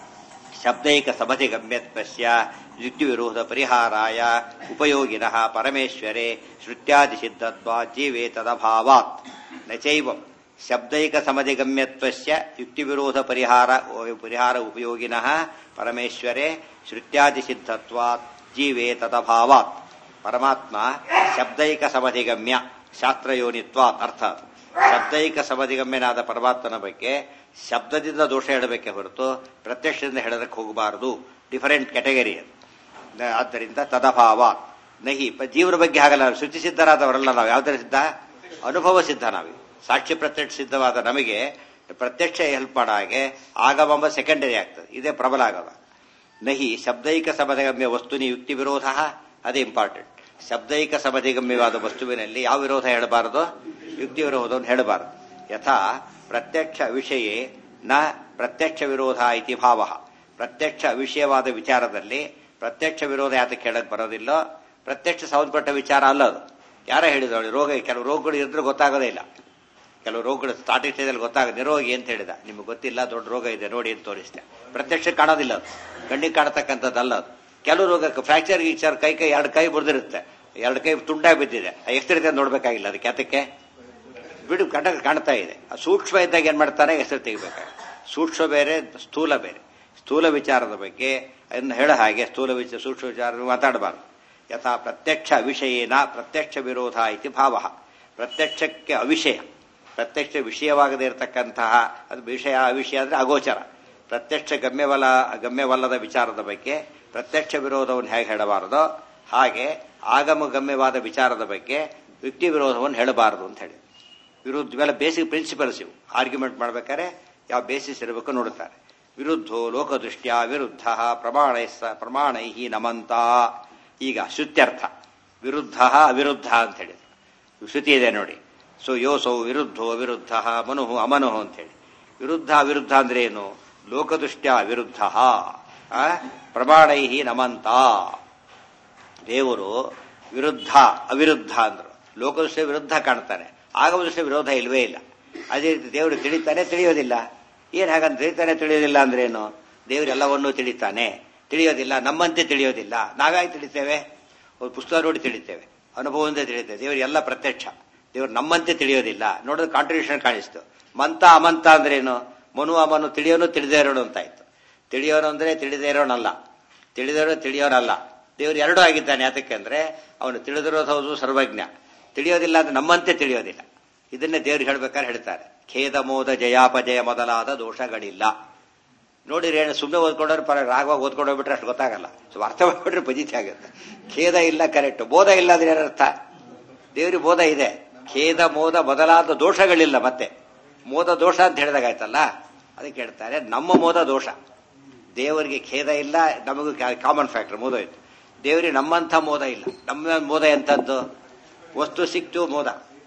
ಶಬ್ದೈಕ ಸಮಧಿ ಗಮ್ಯತ್ವಸ್ಯ ಯುಕ್ತಿ ವಿರೋಧ ಪರಿಹಾರಾಯ ಉಪಯೋಗಿನಃ ಪರಮೇಶ್ವರೇ ಶ್ರುತ್ಯಾದಿ ಸಿದ್ಧತ್ವಾ ಜೀವೇ ತದಭಾವಾತ್ ನಚೈವಂ ಶಬ್ದೈಕ ಸಮಧಿ ಗಮ್ಯತ್ವಸ್ಯ ಯುಕ್ತಿ ವಿರೋಧ ಪರಿಹಾರ ಪರಿಹಾರ ಉಪಯೋಗಿನಃ ಪರಮೇಶ್ವರೇ ಶ್ರುತ್ಯಾದಿ ಸಿದ್ಧತ್ವಾತ್ ಜೀವೇ ತದಭಾವಾತ್ ಪರಮಾತ್ಮ ಶಬ್ದೈಕ ಸಮಧಿಗಮ್ಯ ಶಾಸ್ತ್ರಯೋನಿತ್ವಾತ್ ಅರ್ಥ ಅದು. ಶಬ್ದೈಕ ಸಮಧಿಗಮ್ಯನಾದ ಪರಮಾತ್ಮನ ಬಗ್ಗೆ ಶಬ್ದದಿಂದ ದೋಷ ಹೇಳಬೇಕೆ ಹೊರತು ಪ್ರತ್ಯಕ್ಷದಿಂದ ಹೇಳೋದಕ್ಕೆ ಹೋಗಬಾರದು ಡಿಫರೆಂಟ್ ಕ್ಯಾಟಗರಿ ಅದು ನ- ಆದ್ದರಿಂದ ತದಭಾವಾತ್ ನಹಿ ಪ- ಜೀವನ ಬಗ್ಗೆ ಹಾಗಲ್ಲ ಶುಚಿ ಸಿದ್ಧರಾದವರಲ್ಲ ನಾವು ಯಾವ್ದರ ಸಿದ್ಧ ಅನುಭವ ಸಿದ್ಧ ನಾವು ಸಾಕ್ಷಿ ಪ್ರತ್ಯಕ್ಷ ಸಿದ್ಧವಾದ ನಮಗೆ ಪ್ರತ್ಯಕ್ಷ ಹೆಲ್ಪ್ ಮಾಡೋ ಹಾಗೆ ಆಗಮ ಸೆಕೆಂಡರಿ ಆಗ್ತದೆ ಇದೇ ಪ್ರಬಲ ಆಗಮ ನಹಿ ಶಬ್ದೈಕ ಸಮಧಿಗಮ್ಯ ವಸ್ತುನಿ ಯುಕ್ತಿ ವಿರೋಧ ಅದೇ ಇಂಪಾರ್ಟೆಂಟ್ ಶಬ್ದೈಕ ಸಮಧಿಗಮ್ಯವಾದ ವಸ್ತುವಿನಲ್ಲಿ ಯಾವ ವಿರೋಧ ಹೇಳಬಾರದು ಯುಕ್ತಿ ವಿರೋಧವನ್ನು ಹೇಳಬಾರದು ಯಥಾ ಪ್ರತ್ಯಕ್ಷ ವಿಷಯೇ ನ ಪ್ರತ್ಯಕ್ಷ ವಿರೋಧ ಇತಿ ಭಾವ ಪ್ರತ್ಯಕ್ಷ ವಿಷಯವಾದ ವಿಚಾರದಲ್ಲಿ ಪ್ರತ್ಯಕ್ಷ ವಿರೋಧ ಯಾತಕ್ಕೆ ಹೇಳಕ್ ಬರೋದಿಲ್ಲ ಪ್ರತ್ಯಕ್ಷ ಸಂಬಂಧಪಟ್ಟ ವಿಚಾರ ಅಲ್ಲ ಅದು ಯಾರ ಹೇಳಿದ್ರು ರೋಗ ಕೆಲವು ರೋಗಗಳು ಇದ್ರೆ ಗೊತ್ತಾಗೋದೇ ಇಲ್ಲ ಕೆಲವು ರೋಗಗಳು ಸ್ಟಾರ್ಟಿಂಗ್ ಸ್ಟೇಜಲ್ಲಿ ಗೊತ್ತಾಗ ನಿರೋಗಿ ಅಂತ ಹೇಳಿದ ನಿಮ್ಗೆ ಗೊತ್ತಿಲ್ಲ ದೊಡ್ಡ ರೋಗ ಇದೆ ನೋಡಿ ಅಂತ ತೋರಿಸ್ತೆ ಪ್ರತ್ಯಕ್ಷ ಕಾಣೋದಿಲ್ಲ ಅದು ಕಣ್ಣಿಗೆ ಕಾಣತಕ್ಕಂಥದ್ದಲ್ಲ ಅದು ಕೆಲವು ರೋಗಕ್ಕೆ ಫ್ರಾಕ್ಚರ್ ಗೀಚರ್ ಕೈ ಕೈ ಎರಡು ಕೈ ಮುರಿದಿರುತ್ತೆ ಎರಡು ಕೈ ತುಂಡಾಗಿ ಬಿದ್ದಿದೆ ಎಷ್ಟರಿದೆ ನೋಡ್ಬೇಕಾಗಿಲ್ಲ ಅದಕ್ಕೆ ಯಾತಕ್ಕೆ ಬಿಡು ಕಂಡ ಕಾಣ್ತಾ ಇದೆ ಆ ಸೂಕ್ಷ್ಮ ಇದ್ದಾಗ ಏನ್ ಮಾಡ್ತಾರೆ ಹೆಸರು ತೆಗಿಬೇಕಾಗ ಸೂಕ್ಷ್ಮ ಬೇರೆ ಸ್ಥೂಲ ಬೇರೆ ಸ್ಥೂಲ ವಿಚಾರದ ಬಗ್ಗೆ ಅದನ್ನು ಹೇಳ ಹಾಗೆ ಸ್ಥೂಲ ವಿಚಾರ ಸೂಕ್ಷ್ಮ ವಿಚಾರ ಮಾತಾಡಬಾರ್ದು ಯಥಾ ಪ್ರತ್ಯಕ್ಷ ವಿಷಯೇನ ಪ್ರತ್ಯಕ್ಷ ವಿರೋಧ ಇತಿ ಭಾವ ಪ್ರತ್ಯಕ್ಷಕ್ಕೆ ಅವಿಷಯ ಪ್ರತ್ಯಕ್ಷ ವಿಷಯವಾಗದೇ ಇರತಕ್ಕಂತಹ ಅದು ವಿಷಯ ಅವಿಷಯ ಅಂದ್ರೆ ಅಗೋಚರ ಪ್ರತ್ಯಕ್ಷ ಗಮ್ಯವಲ್ಲ ಗಮ್ಯವಲ್ಲದ ವಿಚಾರದ ಬಗ್ಗೆ ಪ್ರತ್ಯಕ್ಷ ವಿರೋಧವನ್ನು ಹೇಗೆ ಹೇಳಬಾರದೋ ಹಾಗೆ ಆಗಮ ಗಮ್ಯವಾದ ವಿಚಾರದ ಬಗ್ಗೆ ಯುಕ್ತಿ ವಿರೋಧವನ್ನು ಹೇಳಬಾರದು ಅಂತ ಹೇಳಿ ವಿರುದ್ಧ ಇವೆಲ್ಲ ಬೇಸಿಕ್ ಪ್ರಿನ್ಸಿಪಲ್ಸ್ ಇವು ಆರ್ಗ್ಯುಮೆಂಟ್ ಮಾಡ್ಬೇಕಾದ್ರೆ ಯಾವ ಬೇಸಿಸ್ ಇರಬೇಕು ನೋಡುತ್ತಾರೆ ವಿರುದ್ಧೋ ಲೋಕದೃಷ್ಟ್ಯ ವಿರುದ್ಧ ಪ್ರಮಾಣೈ ಪ್ರಮಾಣೈ ನಮಂತ ಈಗ ಶ್ರುತ್ಯರ್ಥ ವಿರುದ್ಧ ಅವಿರುದ್ಧ ಅಂತ ಹೇಳಿ ಶ್ರುತಿ ಇದೆ ನೋಡಿ ಸೊ ಯೋಸೌ ವಿರುದ್ಧೋ ವಿರುದ್ಧ ಮನುಹು ಅಮನುಹು ಅಂತೇಳಿ ವಿರುದ್ಧ ಅವಿರುದ್ಧ ಅಂದ್ರೆ ಏನು ಲೋಕದೃಷ್ಟ್ಯ ವಿರುದ್ಧ ಪ್ರಮಾಣೈ ನಮಂತ ದೇವರು ವಿರುದ್ಧ ಅವಿರುದ್ಧ ಅಂದ್ರು ಲೋಕದೃಷ್ಟಿಯ ವಿರುದ್ಧ ಕಾಣ್ತಾನೆ ಆಗಮದೃಷ್ಟಿಯ ವಿರೋಧ ಇಲ್ವೇ ಇಲ್ಲ ಅದೇ ರೀತಿ ದೇವರು ತಿಳಿತಾನೆ ತಿಳಿಯೋದಿಲ್ಲ ಏನ್ ಹಾಗಂತ ತಿಳಿತಾನೆ ತಿಳಿಯೋದಿಲ್ಲ ಅಂದ್ರೆ ಏನು ದೇವರು ಎಲ್ಲವನ್ನೂ ತಿಳಿತಾನೆ ತಿಳಿಯೋದಿಲ್ಲ ನಮ್ಮಂತೆ ತಿಳಿಯೋದಿಲ್ಲ ನಾವ್ಯಾಕೆ ತಿಳಿತೇವೆ ಒಂದು ಪುಸ್ತಕ ನೋಡಿ ತಿಳಿತೇವೆ ಅನುಭವದಿಂದ ತಿಳಿತೇವೆ ದೇವರು ಎಲ್ಲ ಪ್ರತ್ಯಕ್ಷ ದೇವರು ನಮ್ಮಂತೆ ತಿಳಿಯೋದಿಲ್ಲ ನೋಡೋದು ಕಾಂಟ್ರಿಬ್ಯೂಷನ್ ಕಾಣಿಸ್ತು ಮಂತ ಅಮಂತ ಅಂದ್ರೇನು ಮನು ಅಮನು ತಿಳಿಯೋನು ತಿಳಿದೇ ಇರೋನು ಅಂತಾಯ್ತು ತಿಳಿಯೋನು ಅಂದ್ರೆ ತಿಳಿದೇ ಇರೋನಲ್ಲ ತಿಳಿದಿರೋ ತಿಳಿಯೋನಲ್ಲ ದೇವರು ಎರಡೂ ಆಗಿದ್ದಾನೆ ಯಾತಕ್ಕೆ ಅಂದ್ರೆ ಅವನು ತಿಳಿದಿರೋದು ಹೌದು ಸರ್ವಜ್ಞ ತಿಳಿಯೋದಿಲ್ಲ ಅಂದ್ರೆ ನಮ್ಮಂತೆ ತಿಳಿಯೋದಿಲ್ಲ ಇದನ್ನೇ ದೇವ್ರು ಹೇಳ್ಬೇಕಾದ್ರೆ ಹೇಳ್ತಾರೆ ಖೇದ ಮೋದ ಜಯಾಪಜಯ ಮೊದಲಾದ ದೋಷಗಳಿಲ್ಲ ನೋಡಿರಿ ಏನು ಸುಮ್ಮನೆ ಓದ್ಕೊಂಡ್ರೆ ಪರ ರಾಗವಾಗಿ ಓದ್ಕೊಂಡು ಹೋಗ್ಬಿಟ್ರೆ ಅಷ್ಟು ಗೊತ್ತಾಗಲ್ಲ ಸೊ ಅರ್ಥ ಮಾಡ್ಬಿಟ್ರೆ ಪಜಿತಿ ಆಗುತ್ತೆ ಖೇದ ಇಲ್ಲ ಕರೆಕ್ಟ್ ಬೋಧ ಇಲ್ಲ ಅಂದ್ರೆ ಏನರ್ಥ ದೇವ್ರಿಗೆ ಬೋಧ ಇದೆ ಖೇದ ಮೋದ ಮೊದಲಾದ ದೋಷಗಳಿಲ್ಲ ಮತ್ತೆ ಮೋದ ದೋಷ ಅಂತ ಹೇಳಿದಾಗಾಯ್ತಲ್ಲ ಅದಕ್ಕೆ ಹೇಳ್ತಾರೆ ನಮ್ಮ ಮೋದ ದೋಷ ದೇವರಿಗೆ ಖೇದ ಇಲ್ಲ ನಮಗೂ ಕಾಮನ್ ಫ್ಯಾಕ್ಟರ್ ಮೋದ ಇತ್ತು ದೇವರಿಗೆ ನಮ್ಮಂಥ ಮೋದ ಇಲ್ಲ ನಮ್ಮ ಮೋದ ಎಂಥದ್ದು ವಸ್ತು ಸಿಕ್ತು ಮೋದ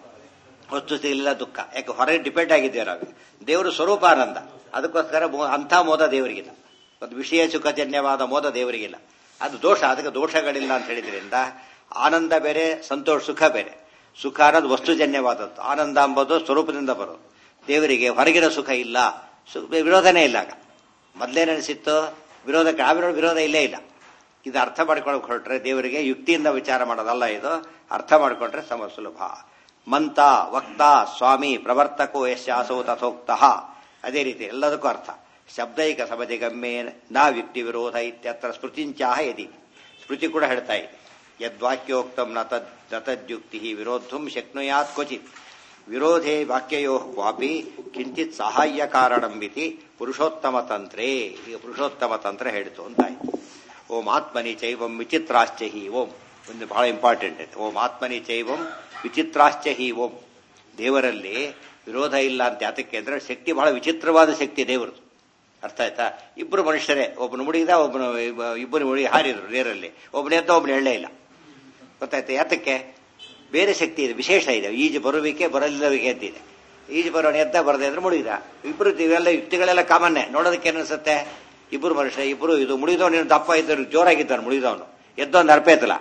ವಸ್ತು ಸಿಗಲಿಲ್ಲ ದುಃಖ ಯಾಕೆ ಹೊರಗೆ ಡಿಪೆಂಡ್ ಆಗಿದ್ದೇವೆ ನಾವು ದೇವರು ಸ್ವರೂಪ ಆನಂದ ಅದಕ್ಕೋಸ್ಕರ ಅಂಥ ಮೋದ ದೇವರಿಗಿಲ್ಲ ಒಂದು ವಿಷಯ ಸುಖಜನ್ಯವಾದ ಮೋದ ದೇವರಿಗಿಲ್ಲ ಅದು ದೋಷ ಅದಕ್ಕೆ ದೋಷಗಳಿಲ್ಲ ಅಂತ ಹೇಳಿದ್ರಿಂದ ಆನಂದ ಬೇರೆ ಸಂತೋಷ ಸುಖ ಬೇರೆ ಸುಖ ಅನ್ನೋದು ವಸ್ತುಜನ್ಯವಾದದ್ದು ಆನಂದ ಎಂಬುದು ಸ್ವರೂಪದಿಂದ ಬರೋದು ದೇವರಿಗೆ ಹೊರಗಿನ ಸುಖ ಇಲ್ಲ ವಿರೋಧನೇ ಇಲ್ಲ ಆಗ ಮೊದಲೇನನಿಸಿತ್ತು ವಿರೋಧಕ್ಕೆ ಆ ವಿರೋಧ ವಿರೋಧ ಇಲ್ಲೇ ಇಲ್ಲ ಇದು ಅರ್ಥ ಮಾಡ್ಕೊಳಕ್ ಹೊರಟ್ರೆ ದೇವರಿಗೆ ಯುಕ್ತಿಯಿಂದ ವಿಚಾರ ಮಾಡೋದಲ್ಲ ಇದು ಅರ್ಥ ಮಾಡ್ಕೊಂಡ್ರೆ ಸಮ ಸುಲಭ ಮಂತ ವಕ್ತ ಸ್ವಾಮಿ ಪ್ರವರ್ತಕೋ ಯಶಾಸೋ ತಥೋಕ್ತ ಅದೇ ರೀತಿ ಎಲ್ಲದಕ್ಕೂ ಅರ್ಥ ಶಬ್ದೈಕ ಸಮಧಿಗಮ್ಯೇ ನಾ ವ್ಯಕ್ತಿ ವಿರೋಧ ಇತ್ಯತ್ರ ಸ್ಮೃತಿಂಚಾಹ ಯದಿ ಸ್ಮೃತಿ ಕೂಡ ಹೇಳ್ತಾ ಇದೆ ಯದ್ವಾಕ್ಯೋಕ್ತಂ ನ ತದ್ ನ ತದ್ಯುಕ್ತಿ ವಿರೋಧಂ ಶಕ್ನುಯಾತ್ ಕ್ವಚಿತ್ ವಿರೋಧೇ ವಾಕ್ಯಯೋ ಕ್ವಾಪಿ ಕಿಂಚಿತ್ ಸಹಾಯ ಕಾರಣಂಬಿತಿ ಪುರುಷೋತ್ತಮ ತಂತ್ರೇ ಈಗ ಪುರುಷೋತ್ತಮ ತಂತ್ರ ಹೇಳಿತು ಅಂತಾಯ್ತು ಓಂ ಆತ್ಮನಿ ಚೈವಂ ವಿಚಿತ್ರಾಶ್ಚ ಹಿ ಓಂ ಒಂದು ಬಹಳ ಇಂಪಾರ್ಟೆಂಟ್ ಇದೆ ಓಂ ಆತ್ಮನಿ ಚೈವಂ ವಿಚಿತ್ರಾಶ್ಚ ಹಿ ಓಂ ದೇವರಲ್ಲಿ ವಿರೋಧ ಇಲ್ಲ ಅಂತ ಯಾತಕ್ಕೆ ಅಂದ್ರೆ ಶಕ್ತಿ ಬಹಳ ವಿಚಿತ್ರವಾದ ಶಕ್ತಿ ದೇವರದು ಅರ್ಥ ಆಯ್ತಾ ಇಬ್ಬರು ಮನುಷ್ಯರೇ ಒಬ್ಬನು ಮುಡಿದ ಒಬ್ಬನು ಇಬ್ಬರು ಮುಡಿ ಹಾರಿದ್ರು ನೀರಲ್ಲಿ ಒಬ್ಬನ ಎದ್ದ ಒಬ್ಬನ ಎಳ್ಳೇ ಇಲ್ಲ ಗೊತ್ತಾಯ್ತಾ ಯಾತಕ್ಕೆ ಬೇರೆ ಶಕ್ತಿ ಇದೆ ವಿಶೇಷ ಇದೆ ಈಜು ಬರುವಿಕೆ ಬರಲಿಲ್ಲವಿಕೆ ಅಂತಿದೆ ಈಜು ಬರೋಣ ಎದ್ದ ಬರದೆ ಅಂದ್ರೆ ಮುಡಿದ ಇಬ್ಬರು ಇವೆಲ್ಲ ಯುಕ್ತಿಗಳೆಲ್ಲ ಕಾಮನ್ನೇ ನೋಡೋದಕ್ಕೆ ಏನಿಸುತ್ತೆ ಇಬ್ಬರು ಮನುಷ್ಯ ಇಬ್ಬರು ಇದು ಮುಡಿದವನು ದಪ್ಪ ಇದ್ದವನು ಜೋರಾಗಿದ್ದಾನೆ ಮುಡಿದವನು ಎದ್ದೊಂದು ಅರ್ಪೇತಲ್ಲ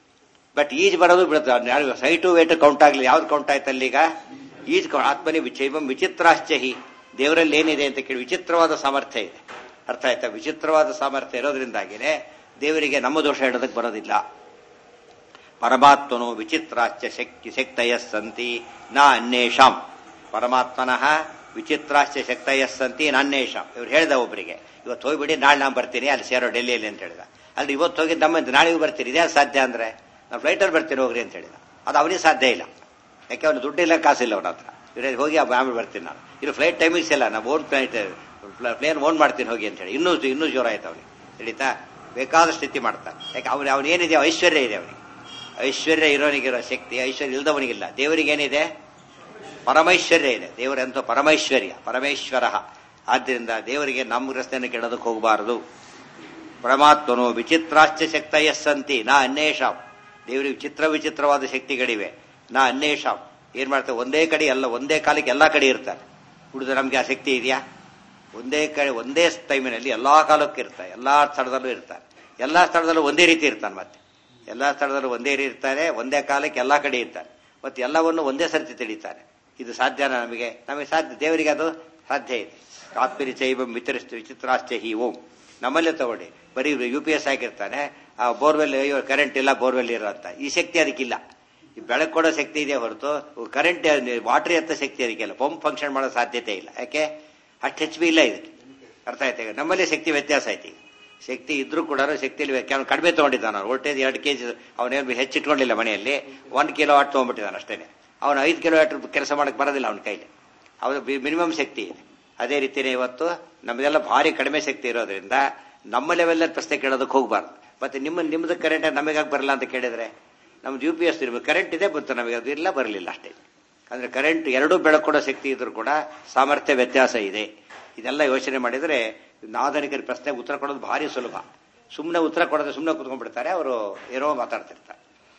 ಬಟ್ ಈಜ್ ಬರೋದು ಬಿಡುತ್ತೆ ಸೈಟು ವೇಟ್ ಕೌಂಟ್ ಆಗ್ಲಿ ಯಾವ್ದು ಕೌಂಟ್ ಆಯ್ತು ಅಲ್ಲಿಗ ಈಜ್ ಆತ್ಮನಿ ವಿಚೈವಂ ವಿಚಿತ್ರಾಶ್ಚಹಿ ದೇವರಲ್ಲಿ ಏನಿದೆ ಅಂತ ಕೇಳಿ ವಿಚಿತ್ರವಾದ ಸಾಮರ್ಥ್ಯ ಇದೆ ಅರ್ಥ ಆಯ್ತಾ ವಿಚಿತ್ರವಾದ ಸಾಮರ್ಥ್ಯ ಇರೋದ್ರಿಂದಾಗಿನೇ ದೇವರಿಗೆ ನಮ್ಮ ದೋಷ ಹೇಳೋದಕ್ಕೆ ಬರೋದಿಲ್ಲ ಪರಮಾತ್ಮನು ವಿಚಿತ್ರಾಶ್ಚ ಶಕ್ತಿ ಶಕ್ತಯ ಸಂತಿ ನ ಅನ್ಯೇಷಾಂ ಪರಮಾತ್ಮನಃ ವಿಚಿತ್ರಾಶ್ಚ ಶಕ್ತಯ ಸಂತಿ ನಾನ್ಯೇಷಾಂ ಇವ್ರು ಹೇಳ್ದ ಒಬ್ಬರಿಗೆ ಇವತ್ತು ಹೋಗ್ಬಿಡಿ ನಾಳೆ ನಾನು ಬರ್ತೀನಿ ಅಲ್ಲಿ ಸೇರೋ ಡೆಲ್ಲಿಯಲ್ಲಿ ಅಂತ ಹೇಳಿದ ಅಲ್ಲಿ ಇವತ್ತು ಹೋಗಿ ನಮ್ಮ ನಾಳೆಗೂ ಬರ್ತೀರಿ ಇದೇ ಸಾಧ್ಯ ಅಂದ್ರೆ ನಾನು ಫ್ಲೈಟಲ್ಲಿ ಬರ್ತೀನಿ ಹೋಗ್ರಿ ಅಂತ ಹೇಳಿದ ಅದು ಅವನಿಗೆ ಸಾಧ್ಯ ಇಲ್ಲ ಯಾಕೆ ಅವನು ದುಡ್ಡಿಲ್ಲ ಕಾಸಿಲ್ಲ ಅವನ ಹತ್ರ ಇವ್ರು ಹೋಗಿ ಆಮೇಲೆ ಬರ್ತೀನಿ ನಾನು ಇದು ಫ್ಲೈಟ್ ಟೈಮಿಂಗ್ಸ್ ಇಲ್ಲ ನಾವು ಓನ್ ಫ್ಲೈಟ್ ಪ್ಲೇನ್ ಓನ್ ಮಾಡ್ತೀನಿ ಹೋಗಿ ಅಂತ ಹೇಳಿ ಇನ್ನೂ ಇನ್ನೂ ಜೋರ ಆಯ್ತು ಅವನಿಗೆ ತಿಳಿತಾ ಬೇಕಾದ ಸ್ಥಿತಿ ಮಾಡ್ತಾನೆ ಯಾಕೆ ಅವನು ಅವನೇನಿದೆ ಐಶ್ವರ್ಯ ಇದೆ ಅವನಿಗೆ ಐಶ್ವರ್ಯ ಇರೋನಿಗಿರೋ ಶಕ್ತಿ ಐಶ್ವರ್ಯ ಇಲ್ದವನಿಗಿಲ್ಲ ದೇವರಿಗೇನಿದೆ ಪರಮೈಶ್ವರ್ಯ ಇದೆ ದೇವರೆಂತೋ ಪರಮೈಶ್ವರ್ಯ ಪರಮೇಶ್ವರ ಆದ್ದರಿಂದ ದೇವರಿಗೆ ನಮ್ಮ ರಸ್ತೆಯನ್ನು ಕೆಡೋದಕ್ಕೆ ಹೋಗಬಾರದು ಪರಮಾತ್ಮನು ವಿಚಿತ್ರಾಶ್ಚ ಶಕ್ತಯ ಸಂತಿ ನಾ ಅನ್ವೇಷಾಂ ದೇವರಿಗೆ ವಿಚಿತ್ರ ವಿಚಿತ್ರವಾದ ಶಕ್ತಿಗಳಿವೆ ನಾ ಅನ್ವೇಷಾಂ ಏನ್ ಮಾಡ್ತಾರೆ ಒಂದೇ ಕಡೆ ಎಲ್ಲ ಒಂದೇ ಕಾಲಕ್ಕೆ ಎಲ್ಲಾ ಕಡೆ ಇರ್ತಾರೆ ಉಳಿದ ನಮ್ಗೆ ಆ ಶಕ್ತಿ ಇದೆಯಾ ಒಂದೇ ಕಡೆ ಒಂದೇ ಟೈಮಿನಲ್ಲಿ ಎಲ್ಲಾ ಕಾಲಕ್ಕೂ ಇರ್ತಾರೆ ಎಲ್ಲಾ ಸ್ಥಳದಲ್ಲೂ ಇರ್ತಾರೆ ಎಲ್ಲಾ ಸ್ಥಳದಲ್ಲೂ ಒಂದೇ ರೀತಿ ಇರ್ತಾನೆ ಮತ್ತೆ ಎಲ್ಲಾ ಸ್ಥಳದಲ್ಲೂ ಒಂದೇ ರೀತಿ ಇರ್ತಾರೆ ಒಂದೇ ಕಾಲಕ್ಕೆ ಎಲ್ಲಾ ಕಡೆ ಇರ್ತಾರೆ ಮತ್ತೆ ಎಲ್ಲವನ್ನು ಒಂದೇ ಸರ್ತಿ ತಿಳಿತಾರೆ ಇದು ಸಾಧ್ಯನಾ ನಮಗೆ ನಮಗೆ ಸಾಧ್ಯ ದೇವರಿಗೆ ಅದು ಸಾಧ್ಯ ಇದೆ ಆತ್ಮರಿ ಚೈವ ಮಿತ್ರ ವಿಚಿತ್ರಾಶ್ಚ ಹಿ ಓಂ ನಮ್ಮಲ್ಲೇ ತಗೊಳ್ಳಿ ಬರೀ ಯು ಪಿ ಎಸ್ ಆಗಿರ್ತಾನೆ ಆ ಬೋರ್ವೆಲ್ ಕರೆಂಟ್ ಇಲ್ಲ ಬೋರ್ವೆಲ್ ಇರೋ ಅಂತ ಈ ಶಕ್ತಿ ಅದಕ್ಕಿಲ್ಲ ಈ ಬೆಳಕು ಕೊಡೋ ಶಕ್ತಿ ಇದೆ ಹೊರತು ಕರೆಂಟ್ ವಾಟರ್ ಎತ್ತ ಶಕ್ತಿ ಅದಕ್ಕಿಲ್ಲ ಪಂಪ್ ಫಂಕ್ಷನ್ ಮಾಡೋ ಸಾಧ್ಯತೆ ಇಲ್ಲ ಯಾಕೆ ಅಷ್ಟು ಹೆಚ್ ಬಿ ಇಲ್ಲ ಇದಕ್ಕೆ ಅರ್ಥ ಆಯ್ತು ಈಗ ನಮ್ಮಲ್ಲಿ ಶಕ್ತಿ ವ್ಯತ್ಯಾಸ ಐತಿ ಈಗ ಶಕ್ತಿ ಇದ್ರೂ ಕೂಡ ಶಕ್ತಿಯಲ್ಲಿ ಕೆಲವು ಕಡಿಮೆ ತಗೊಂಡಿದ್ದಾನ ವೋಲ್ಟೇಜ್ ಎರಡು ಕೆಜಿ ಅವನೇನು ಹೆಚ್ಚಿಟ್ಕೊಂಡಿಲ್ಲ ಮನೆಯಲ್ಲಿ ಒಂದ್ ಕಿಲೋ ವಾಟ್ ತಗೊಂಡ್ಬಿಟ್ಟಿದ್ದಾನೆ ಅಷ್ಟೇನೆ ಅವನು ಐದು ಕಿಲೋ ವಾಟ್ ಕೆಲಸ ಮಾಡಕ್ ಬರೋದಿಲ್ಲ ಅವನ ಕೈಲಿ ಅವನು ಮಿನಿಮಮ್ ಶಕ್ತಿ ಇದೆ ಅದೇ ರೀತಿನೇ ಇವತ್ತು ನಮ್ದೆಲ್ಲ ಭಾರಿ ಕಡಿಮೆ ಶಕ್ತಿ ಇರೋದ್ರಿಂದ ನಮ್ಮ ಲೆವೆಲ್ ಪ್ರಶ್ನೆ ಕೇಳೋದಕ್ಕೆ ಹೋಗ್ಬಾರ್ದು ಮತ್ತೆ ನಿಮ್ಮ ನಿಮ್ದು ಕರೆಂಟ್ ನಮಗಾಗಿ ಬರಲ್ಲ ಅಂತ ಕೇಳಿದ್ರೆ ನಮ್ದು ಯು ಪಿ ಎಸ್ ಇರ್ಬೇಕು ಕರೆಂಟ್ ಇದೆ ಬಂತು ನಮಗೆ ಅದು ಇಲ್ಲ ಬರಲಿಲ್ಲ ಅಷ್ಟೇ ಅಂದ್ರೆ ಕರೆಂಟ್ ಎರಡೂ ಬೆಳಕೊಡೋ ಶಕ್ತಿ ಇದ್ರೂ ಕೂಡ ಸಾಮರ್ಥ್ಯ ವ್ಯತ್ಯಾಸ ಇದೆ ಇದೆಲ್ಲ ಯೋಚನೆ ಮಾಡಿದ್ರೆ ಆಧುನಿಕರ ಪ್ರಶ್ನೆಗೆ ಉತ್ತರ ಕೊಡೋದು ಭಾರಿ ಸುಲಭ ಸುಮ್ಮನೆ ಉತ್ತರ ಕೊಡದೆ ಸುಮ್ಮನೆ ಕುತ್ಕೊಂಡ್ಬಿಡ್ತಾರೆ ಅವರು ಏನೋ ಮಾತಾಡ್ತಿರ್ತಾರೆ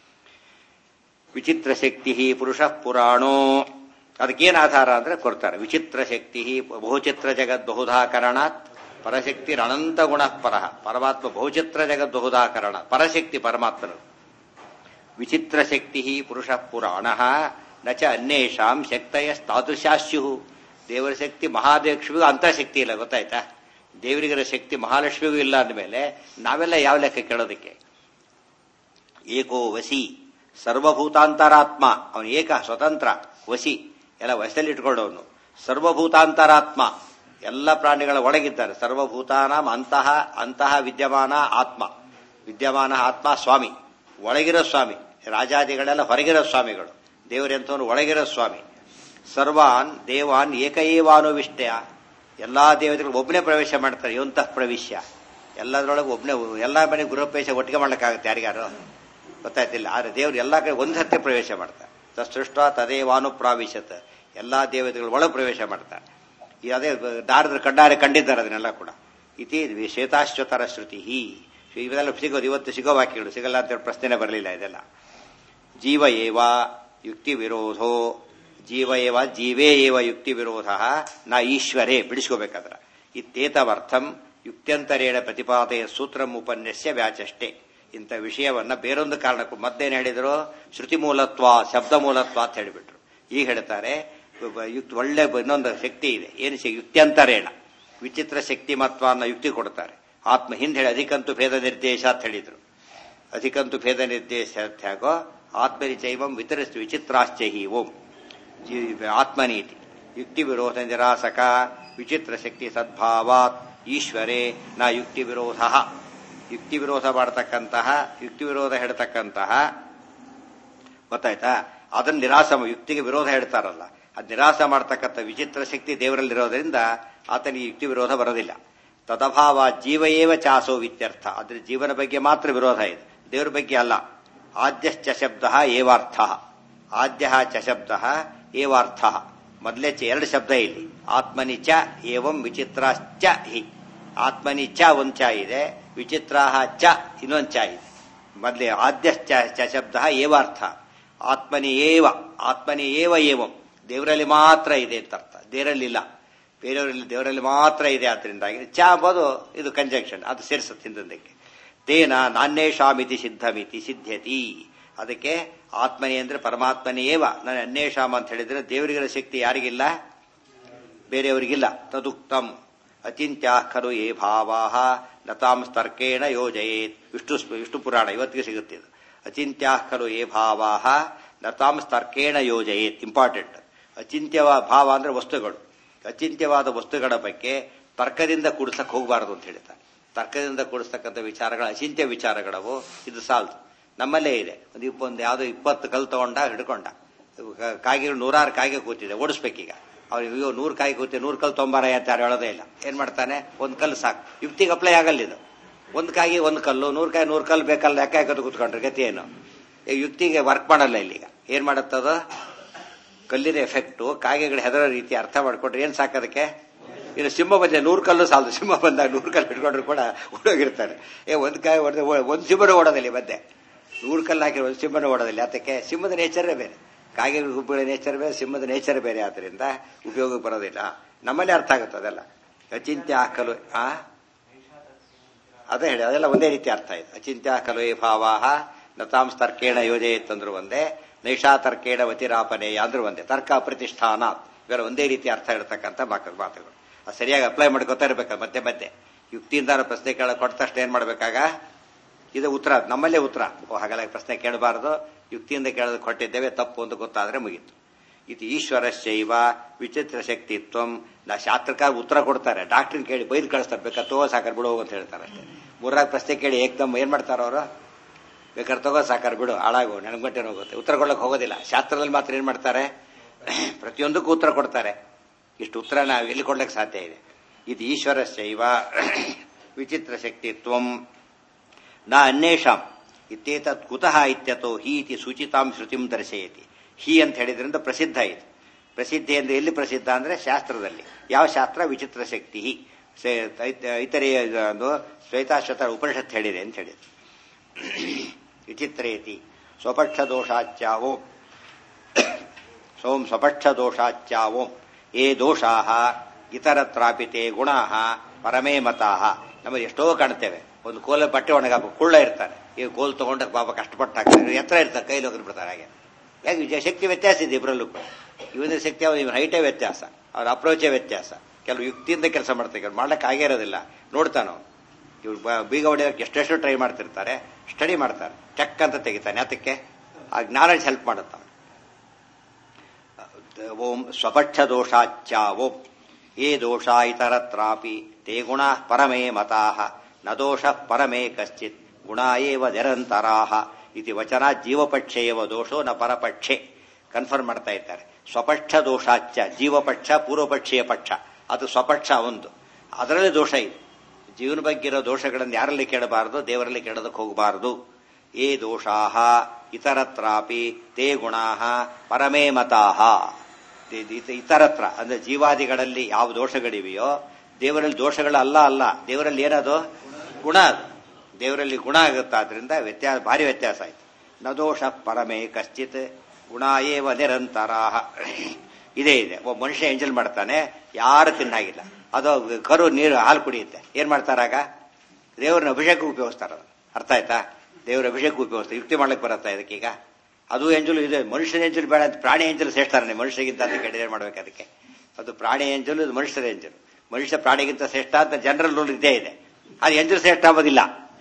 ವಿಚಿತ್ರ ಶಕ್ತಿ ಪುರುಷ ಪುರಾಣೋ ಅದಕ್ಕೇನು ಆಧಾರ ಅಂದ್ರೆ ಕೊಡ್ತಾರೆ ವಿಚಿತ್ರ ಶಕ್ತಿ ಬಹುಚಿತ್ರ ಜಗದ್ ಬಹುಧಾಕರಣಾತ್ ಪರಶಕ್ತಿ ಅನಂತ ಗುಣ ಪರಹ ಪರಮಾತ್ಮ ಬಹುಚಿತ್ರ ಜಗದ್ ಬಹುಧಾಕರಣ ಪರಶಕ್ತಿ ಪರಮಾತ್ಮನು ವಿಚಿತ್ರ ಶಕ್ತಿ ಪುರುಷ ಪುರಾಣ ನ ಚ ಅನ್ಯೇಷಾಂ ಶಕ್ತಯ ತಾದೃಶಾಸ್ಯು ದೇವರ ಶಕ್ತಿ ಮಹಾದೇವಕ್ಷಿಗೂ ಅಂತ ಶಕ್ತಿ ಇಲ್ಲ ಗೊತ್ತಾಯ್ತಾ ದೇವರಿಗರ ಶಕ್ತಿ ಮಹಾಲಕ್ಷ್ಮಿಗೂ ಇಲ್ಲ ಅಂದಮೇಲೆ ನಾವೆಲ್ಲ ಯಾವ ಲೆಕ್ಕ ಕೇಳೋದಕ್ಕೆ ಏಕೋ ವಸಿ ಸರ್ವಭೂತಾಂತರಾತ್ಮ ಅವನು ಏಕ ಸ್ವತಂತ್ರ ವಸಿ ಎಲ್ಲ ವಶದಲ್ಲಿ ಇಟ್ಕೊಂಡವನು ಸರ್ವಭೂತಾಂತರಾತ್ಮ ಎಲ್ಲ ಪ್ರಾಣಿಗಳ ಒಳಗಿದ್ದಾರೆ ಸರ್ವಭೂತಾನಾಂ ಅಂತಹ ಅಂತಹ ವಿದ್ಯಮಾನ ಆತ್ಮ ವಿದ್ಯಮಾನ ಆತ್ಮ ಸ್ವಾಮಿ ಒಳಗಿರೋ ಸ್ವಾಮಿ ರಾಜಾದಿಗಳೆಲ್ಲ ಹೊರಗಿರೋ ಸ್ವಾಮಿಗಳು ದೇವರೆಂತವನು ಒಳಗಿರೋ ಸ್ವಾಮಿ ಸರ್ವಾನ್ ದೇವಾನ್ ಏಕಏವಾನುವಿಷ್ಟಯ ಎಲ್ಲಾ ದೇವತೆಗಳು ಒಬ್ಬನೇ ಪ್ರವೇಶ ಮಾಡ್ತಾರೆ ಯೋಂತಃ ಪ್ರವೇಶ ಎಲ್ಲದರೊಳಗೆ ಒಬ್ಬನೇ ಎಲ್ಲ ಮನೆ ಗೃಹಪ್ರವೇಶ ಒಟ್ಟಿಗೆ ಮಾಡ್ಲಿಕ್ಕಾಗುತ್ತೆ ಯಾರಿಗಾರು ಗೊತ್ತಾಯ್ತಿಲ್ಲ ಆದ್ರೆ ದೇವರು ಎಲ್ಲ ಕಡೆ ಒಂದು ಹತ್ತೆ ಪ್ರವೇಶ ಮಾಡ್ತಾರೆ ಸೃಷ್ಟ ತದೇವಾನು ಪ್ರಾವಿಶತ್ ಎಲ್ಲಾ ದೇವತೆಗಳು ಒಳ ಪ್ರವೇಶ ಮಾಡ್ತಾರೆ ಈ ಅದೇ ದಾರದ್ರ ಕಡ್ಡಾರೆ ಕಂಡಿದ್ದಾರೆ ಅದನ್ನೆಲ್ಲ ಕೂಡ ಇತಿ ಶ್ವೇತಾಶ್ವತರ ಶ್ರುತಿ ಇವೆಲ್ಲ ಸಿಗೋದು ಇವತ್ತು ಸಿಗೋ ವಾಕ್ಯಗಳು ಸಿಗಲ್ಲ ಅಂತ ಹೇಳಿ ಪ್ರಶ್ನೆ ಬರಲಿಲ್ಲ ಇದೆಲ್ಲ ಜೀವ ಏವ ಯುಕ್ತಿ ವಿರೋಧೋ ಜೀವ ಏವ ಜೀವೇ ಏವ ಯುಕ್ತಿ ವಿರೋಧ ನ ಈಶ್ವರೇ ಬಿಡಿಸ್ಕೋಬೇಕಾದ್ರ ಇತ್ತೇತವರ್ಥಂ ಯುಕ್ತ್ಯಂತರೇಣ ಪ್ರತಿಪಾದೆಯ ಸೂತ್ರಂ ಉಪನ್ಯಸ್ಯ ವ್ಯಾಚಷ್ಟೇ ಇಂಥ ವಿಷಯವನ್ನ ಬೇರೊಂದು ಕಾರಣಕ್ಕೂ ಮದ್ದೇನು ಹೇಳಿದ್ರು ಶ್ರುತಿ ಮೂಲತ್ವ ಶಬ್ದ ಮೂಲತ್ವ ಅಂತ ಹೇಳಿಬಿಟ್ರು ಈಗ ಹೇಳ್ತಾರೆ ಯುಕ್ತ ಒಳ್ಳೆ ಇನ್ನೊಂದು ಶಕ್ತಿ ಇದೆ ಏನು ಯುಕ್ತ್ಯಂತರೇಣ ವಿಚಿತ್ರ ಶಕ್ತಿ ಮತ್ವ ಅನ್ನೋ ಯುಕ್ತಿ ಕೊಡ್ತಾರೆ ಆತ್ಮ ಹಿಂದೆ ಹೇಳಿ ಅಧಿಕಂತು ಭೇದ ನಿರ್ದೇಶ ಅಂತ ಹೇಳಿದ್ರು ಅಧಿಕಂತು ಭೇದ ನಿರ್ದೇಶ ತ್ಯಾಗೋ ಆತ್ಮನಿಚೈವಂ ವಿತರಿಸ್ತು ವಿಚಿತ್ರಾಶ್ಚಹಿ ಓಂ ಆತ್ಮನೀತಿ ಯುಕ್ತಿ ವಿರೋಧ ನಿರಾಸಕ ವಿಚಿತ್ರ ಶಕ್ತಿ ಸದ್ಭಾವಾತ್ ಈಶ್ವರೇ ನ ಯುಕ್ತಿ ವಿರೋಧ ಯುಕ್ತಿ ವಿರೋಧ ಮಾಡತಕ್ಕಂತಹ ಯುಕ್ತಿ ವಿರೋಧ ಹೇಳ್ತಕ್ಕಂತಹ ಗೊತ್ತಾಯ್ತಾ ಅದನ್ನ ನಿರಾಸ ಯುಕ್ತಿಗೆ ವಿರೋಧ ಹೇಳ್ತಾರಲ್ಲ ಅದ್ ನಿರಾಸ ಮಾಡತಕ್ಕಂಥ ವಿಚಿತ್ರ ಶಕ್ತಿ ದೇವರಲ್ಲಿರೋದ್ರಿಂದ ಆತನಿಗೆ ಯುಕ್ತಿ ವಿರೋಧ ಬರೋದಿಲ್ಲ ತದಭಾವ ಜೀವ ಏವ ಚಾಸೋ ವಿತ್ಯರ್ಥ ಅದ್ರ ಜೀವನ ಬಗ್ಗೆ ಮಾತ್ರ ವಿರೋಧ ಇದೆ ದೇವರ ಬಗ್ಗೆ ಅಲ್ಲ ಆದ್ಯಶ್ಚ ಶಬ್ದ ಏವಾರ್ಥ ಆದ್ಯ ಚ ಶಬ್ದ ಏವಾರ್ಥ ಮೊದಲೇ ಚ ಎರಡು ಶಬ್ದ ಇಲ್ಲಿ ಆತ್ಮನಿ ಚ ಏವಂ ವಿಚಿತ್ರಾಶ್ಚ ಹಿ ಆತ್ಮನಿ ಚ ಒಂದ್ ಚ ಇದೆ ವಿಚಿತ್ರ ಚ ಇನ್ನೊಂದ್ ಚ ಇದೆ ಮೊದಲೇ ಆದ್ಯಶ್ಚ ಚ ಶಬ್ದ ಏವಾರ್ಥ ಆತ್ಮನಿ ಏವ ಆತ್ಮನಿ ಏವ ಏವಂ ದೇವರಲ್ಲಿ ಮಾತ್ರ ಇದೆ ಅಂತ ಅರ್ಥ ದೇವರಲ್ಲಿಲ್ಲ ಬೇರೆಯವರಲ್ಲಿ ದೇವರಲ್ಲಿ ಮಾತ್ರ ಇದೆ ಆದ್ರಿಂದಾಗಿ ಚ ಅಂಬೋದು ಇದು ಕಂಜಂಕ್ಷನ್ ಅದು ಸೇರಿಸುತ್ತೆ ಹಿಂದಕ್ಕೆ ತೇನ ನಾನ್ಯೇಷಾಮಿತಿ ಸಿದ್ಧಮಿತಿ ಸಿದ್ಧ್ಯತಿ ಅದಕ್ಕೆ ಆತ್ಮನಿ ಅಂದ್ರೆ ಪರಮಾತ್ಮನೇ ಏವ ನಾನು ಅನ್ಯೇಷಾಮ ಅಂತ ಹೇಳಿದ್ರೆ ದೇವರಿಗಿರೋ ಶಕ್ತಿ ಯಾರಿಗಿಲ್ಲ ಬೇರೆಯವರಿಗಿಲ್ಲ ತದುಕ್ತಂ ಅಚಿಂತ್ಯ ಖಲು ಏ ಭಾವಾ ಲತಾಂ ಸ್ತರ್ಕೇಣ ಯೋಜಯೇತ್ ವಿಷ್ಣು ವಿಷ್ಣು ಪುರಾಣ ಇವತ್ತಿಗೆ ಸಿಗುತ್ತೆ ಇದು ಅಚಿಂತ್ಯ ಖಲು ಏ ಭಾವಾ ಲತಾಂ ಸ್ತರ್ಕೇಣ ಯೋಜಯೇತ್ ಇಂಪಾರ್ಟೆಂಟ್ ಅಚಿಂತ್ಯವ ಭಾವ ಅಂದ್ರೆ ವಸ್ತುಗಳು ಅಚಿಂತ್ಯವಾದ ವಸ್ತುಗಳ ಬಗ್ಗೆ ತರ್ಕದಿಂದ ಕೂಡಿಸಕ್ ಹೋಗಬಾರದು ಅಂತ ಹೇಳ್ತಾರೆ ತರ್ಕದಿಂದ ಕೂಡಿಸ್ತಕ್ಕಂಥ ವಿಚಾರಗಳು ಅಚಿಂತ್ಯ ವಿಚಾರಗಳವು ಇದು ಸಾಲ್ದು ನಮ್ಮಲ್ಲೇ ಇದೆ ಒಂದು ಒಂದು ಯಾವುದೋ ಇಪ್ಪತ್ತು ಕಲ್ ತಗೊಂಡ ಹಿಡ್ಕೊಂಡ ಕಾಗಿಗಳು ನೂರಾರು ಕಾಯಿಗೆ ಕೂತಿದೆ ಓಡಿಸ್ಬೇಕೀಗ ಅವ್ರು ಅಯ್ಯೋ ನೂರು ಕಾಯಿ ಕೂತಿ ನೂರು ಕಲ್ ತೊಂಬಾರ ಅಂತ ಯಾರು ಹೇಳೋದೇ ಇಲ್ಲ ಏನ್ ಮಾಡ್ತಾನೆ ಒಂದು ಕಲ್ಲು ಸಾಕು ಯುಕ್ತಿಗೆ ಅಪ್ಲೈ ಆಗಲ್ಲ ಇದು ಒಂದು ಕಾಯಿ ಒಂದು ಕಲ್ಲು ನೂರು ಕಾಯಿ ನೂರು ಕಲ್ಲು ಬೇಕಲ್ಲ ಲೆಕ್ಕ ಹಾಕೋದು ಕೂತ್ಕೊಂಡ್ರೆ ಗತಿ ಏನು ಯುಕ್ತಿಗೆ ವರ್ಕ್ ಮಾಡಲ್ಲ ಇಲ್ಲಿಗ ಏನ್ ಮಾಡತ್ತದ ಕಲ್ಲಿನ ಎಫೆಕ್ಟು ಕಾಗೆಗಳು ಹೆದರೋ ರೀತಿ ಅರ್ಥ ಮಾಡ್ಕೊಂಡ್ರೆ ಏನ್ ಸಾಕೋದಕ್ಕೆ ಇನ್ನು ಸಿಂಹ ಬಂದ ನೂರು ಕಲ್ಲು ಸಾಲದು ಸಿಂಹ ಬಂದಾಗ ನೂರು ಕಲ್ಲು ಹಿಡ್ಕೊಂಡ್ರು ಕೂಡ ಓಡೋಗಿರ್ತಾರೆ ಏ ಒಂದ್ ಕಾಯಿ ಹೊಡೆದ ಒಂದು ಸಿಂಹನ ಓಡೋದಿಲ್ಲ ಮಧ್ಯೆ ನೂರು ಕಲ್ಲು ಹಾಕಿರೋ ಒಂದು ಸಿಂಹನ ಓಡೋದಿಲ್ಲ ಅದಕ್ಕೆ ಸಿಂಹದ ನೇಚರೇ ಬೇರೆ ಕಾಗೆ ಗುಬ್ಬಳ ನೇಚರ್ ಬೇರೆ ಸಿಂಹದ ನೇಚರ್ ಬೇರೆ ಆದ್ರಿಂದ ಉಪಯೋಗಕ್ಕೆ ಬರೋದಿಲ್ಲ ನಮ್ಮಲ್ಲಿ ಅರ್ಥ ಆಗುತ್ತೆ ಅದೆಲ್ಲ ಅಚಿಂತ್ಯ ಹಾಕಲು ಆ ಅದೇ ಹೇಳಿ ಅದೆಲ್ಲ ಒಂದೇ ರೀತಿ ಅರ್ಥ ಇದೆ ಅಚಿಂತ್ಯ ಕಲು ಭಾವಾಹ ನತಾಂ ತರ್ಕೇಣ ಯೋಜಯತ್ತಂದ್ರು ಒಂದೇ ನೈಷಾ ತರ್ಕೇಣ ವತಿರಾಪನೇಯ ಅಂದ್ರು ಒಂದೇ ತರ್ಕ ಪ್ರತಿಷ್ಠಾನ ಇವೆಲ್ಲ ಒಂದೇ ರೀತಿ ಅರ್ಥ ಇರತಕ್ಕಂಥ ಮಾತುಗಳು ಅದು ಸರಿಯಾಗಿ ಅಪ್ಲೈ ಮಾಡ್ಕೋತಾ ಇರ್ಬೇಕು ಮಧ್ಯೆ ಮಧ್ಯೆ ಯುಕ್ತಿಯಿಂದ ಪ್ರಶ್ನೆ ಕೇಳ ಕೊಟ್ಟ ತಕ್ಷಣ ಏನ್ ಮಾಡ್ಬೇಕಾಗ ಇದು ಉತ್ತರ ನಮ್ಮಲ್ಲೇ ಉತ್ತರ ಓ ಹಾಗಲ್ಲ ಪ್ರಶ್ನೆ ಕೇಳಬಾರದು ಯುಕ್ತಿಯಿಂದ ಕೇಳೋದು ಕೊಟ್ಟಿದ್ದೇವೆ ತಪ್ಪು ಅಂತ ಗೊತ್ತಾದ್ರೆ ಮುಗೀತು ಇದು ಈಶ್ವರಶೈವ ವಿಚಿತ್ರ ಶಕ್ತಿತ್ವಂ ನಾ ಶಾಸ್ತ್ರಕಾರ ಉತ್ತರ ಕೊಡ್ತಾರೆ ಡಾಕ್ಟರ್ ಕೇಳಿ ಬೈದು ಕಳಿಸ್ತಾರೆ ಬೇಕಾದ್ರೆ ತಗೋ ಸಾಕಾರ ಬಿಡು ಅಂತ ಹೇಳ್ತಾರೆ ಅಷ್ಟೇ ಮೂರ್ನಾಲ್ಕು ಪ್ರಶ್ನೆ ಕೇಳಿ ಏಕ್ದಮ್ ಏನ್ ಮಾಡ್ತಾರ ಅವರು ಬೇಕಾದ್ರೆ ತಗೋ ಸಾಕಾರ ಬಿಡು ಹಾಳಾಗು ನನಗೆ ಮಟ್ಟೆ ಹೋಗುತ್ತೆ ಉತ್ತರ ಕೊಡಕ್ಕೆ ಹೋಗೋದಿಲ್ಲ ಶಾಸ್ತ್ರದಲ್ಲಿ ಮಾತ್ರ ಏನ್ ಮಾಡ್ತಾರೆ ಪ್ರತಿಯೊಂದಕ್ಕೂ ಉತ್ತರ ಕೊಡ್ತಾರೆ ಇಷ್ಟು ಉತ್ತರ ನಾವು ಎಲ್ಲಿ ಕೊಡ್ಲಿಕ್ಕೆ ಸಾಧ್ಯ ಇದೆ ಇದು ಈಶ್ವರಶೈವ ವಿಚಿತ್ರ ಶಕ್ತಿತ್ವಂ ನ ಅನ್ಯೇಷಾಂ ಇತ್ತೇತತ್ ಕುತಃ ಇತ್ಯತೋ ಹಿ ಇತಿ ಸೂಚಿತಾಂ ಶ್ರುತಿಂ ದರ್ಶಯತಿ ಹಿ ಅಂತ ಹೇಳಿದ್ರಿಂದ ಪ್ರಸಿದ್ಧ ಇದು ಪ್ರಸಿದ್ಧಿ ಅಂದ್ರೆ ಎಲ್ಲಿ ಪ್ರಸಿದ್ಧ ಅಂದ್ರೆ ಶಾಸ್ತ್ರದಲ್ಲಿ ಯಾವ ಶಾಸ್ತ್ರ ವಿಚಿತ್ರ ಶಕ್ತಿ ಇತರೆಯ ಒಂದು ಶ್ವೇತಾಶ್ವತ ಉಪನಿಷತ್ ಹೇಳಿದೆ ಅಂತ ಹೇಳಿದೆ ವಿಚಿತ್ರೇತಿ ಸ್ವಪಕ್ಷ ದೋಷಾಚ್ಯಾವೋ ಸೋಂ ಸ್ವಪಕ್ಷ ದೋಷಾಚ್ಯಾವೋಂ ಏ ದೋಷಾ ಇತರತ್ರಾಪಿತೆ ಗುಣಾ ಪರಮೇ ಮತಾ ನಮಗೆ ಎಷ್ಟೋ ಕಾಣ್ತೇವೆ ಒಂದು ಕೋಲ ಬಟ್ಟೆ ಒಣಗಾಕ ಕುಳ್ಳ ಇರ್ತಾನೆ ಈ ಕೋಲ್ ತಗೊಂಡ ಪಾಪ ಕಷ್ಟಪಟ್ಟು ಹಾಕ್ತಾರೆ ಎತ್ತರ ಇರ್ತಾರೆ ಕೈಲಿ ಹೋಗಿ ಬಿಡ್ತಾರೆ ಹಾಗೆ ಯಾಕೆ ವಿಜಯ ಶಕ್ತಿ ವ್ಯತ್ಯಾಸ ಇದೆ ಇಬ್ಬರಲ್ಲೂ ಕೂಡ ಇವನ ಶಕ್ತಿ ಅವ್ರ ಇವನ ಹೈಟೇ ವ್ಯತ್ಯಾಸ ಅವ್ರ ಅಪ್ರೋಚೇ ವ್ಯತ್ಯಾಸ ಕೆಲವು ಯುಕ್ತಿಯಿಂದ ಕೆಲಸ ಮಾಡ್ತಾರೆ ಕೆಲವು ಮಾಡ್ಲಿಕ್ಕೆ ಆಗೇ ಇರೋದಿಲ್ಲ ನೋಡ್ತಾನೋ ಇವ್ರು ಬೀಗ ಹೊಡೆಯೋಕೆ ಎಷ್ಟೆಷ್ಟು ಟ್ರೈ ಮಾಡ್ತಿರ್ತಾರೆ ಸ್ಟಡಿ ಮಾಡ್ತಾರೆ ಚೆಕ್ ಅಂತ ತೆಗಿತಾನೆ ಅದಕ್ಕೆ ಆ ನಾಲೆಡ್ಜ್ ಹೆಲ್ಪ್ ಮಾಡುತ್ತ ಓಂ ಸ್ವಪಕ್ಷ ದೋಷಾಚ್ಯ ಓಂ ಏ ದೋಷ ಇತರತ್ರಾಪಿ ತೇ ಗುಣ ಪರಮೇ ಮತಾ ನ ದೋಷ ಪರಮೇ ಕಶ್ಚಿತ್ ಗುಣ ಏವ ನಿರಂತರಾಹ ಇತಿ ವಚನ ಜೀವಪಕ್ಷೆ ಏವ ದೋಷೋ ನ ಪರಪಕ್ಷೆ ಕನ್ಫರ್ಮ್ ಮಾಡ್ತಾ ಇದ್ದಾರೆ ಸ್ವಪಕ್ಷ ದೋಷಾಚ್ಯ ಜೀವಪಕ್ಷ ಪೂರ್ವಪಕ್ಷೀಯ ಪಕ್ಷ ಅದು ಸ್ವಪಕ್ಷ ಒಂದು ಅದರಲ್ಲಿ ದೋಷ ಇದೆ ಜೀವನ ಬಗ್ಗೆ ಇರೋ ದೋಷಗಳನ್ನು ಯಾರಲ್ಲಿ ಕೇಳಬಾರದು ದೇವರಲ್ಲಿ ಕೇಳೋದಕ್ಕೆ ಹೋಗಬಾರದು ಏ ದೋಷಾಹ ಇತರತ್ರಾಪಿ ತೇ ಗುಣಾಹ ಪರಮೇ ಮತಾಹ ಇತರತ್ರ ಅಂದ್ರೆ ಜೀವಾದಿಗಳಲ್ಲಿ ಯಾವ ದೋಷಗಳಿವೆಯೋ ದೇವರಲ್ಲಿ ದೋಷಗಳು ಅಲ್ಲ ಅಲ್ಲ ದೇವರಲ್ಲಿ ಏನದು ಗುಣ ಅದು ದೇವರಲ್ಲಿ ಗುಣ ಆಗುತ್ತಾದ್ರಿಂದ ವ್ಯತ್ಯಾಸ ಭಾರಿ ವ್ಯತ್ಯಾಸ ಆಯ್ತು ನ ದೋಷ ಪರಮೇ ಕಶ್ಚಿತ್ ಗುಣ ಏವ ನಿರಂತರಾಹ ಇದೇ ಇದೆ ಒಬ್ಬ ಮನುಷ್ಯ ಎಂಜಲ್ ಮಾಡ್ತಾನೆ ಯಾರು ತಿನ್ನಾಗಿಲ್ಲ ಅದು ಕರು ನೀರು ಹಾಲು ಕುಡಿಯುತ್ತೆ ಏನ್ ಮಾಡ್ತಾರಾಗ ದೇವರನ್ನ ಅಭಿಷೇಕ ಉಪಯೋಗಿಸ್ತಾರ ಅರ್ಥ ಆಯ್ತಾ ದೇವರ ಅಭಿಷೇಕ ಉಪಯೋಗಿಸ್ತಾರೆ ಯುಕ್ತಿ ಮಾಡ್ಲಿಕ್ಕೆ ಬರುತ್ತಾ ಇದಕ್ಕೀಗ ಅದು ಎಂಜಲು ಇದೆ ಮನುಷ್ಯನ ಎಂಜಲು ಬೇಡ ಅಂತ ಪ್ರಾಣಿ ಎಂಜಲು ಶ್ರೇಷ್ಠ ಮನುಷ್ಯಗಿಂತ ಅಂತ ಕೇಳಿದ್ರೆ ಮಾಡ್ಬೇಕು ಅದಕ್ಕೆ ಅದು ಪ್ರಾಣಿ ಎಂಜಲು ಇದು ಮನುಷ್ಯರ ಎಂಜಲು ಮನುಷ್ಯ ಪ್ರಾಣಿಗಿಂತ ಶ್ರೇಷ್ಠ ಅಂತ ಜನರಲ್ ರೂಲ್ ಇದ್ದೇ ಇದೆ ಅದು ಎಂಜಲು ಶ್ರೇಷ್ಠ ಆಗೋದಿಲ್ಲ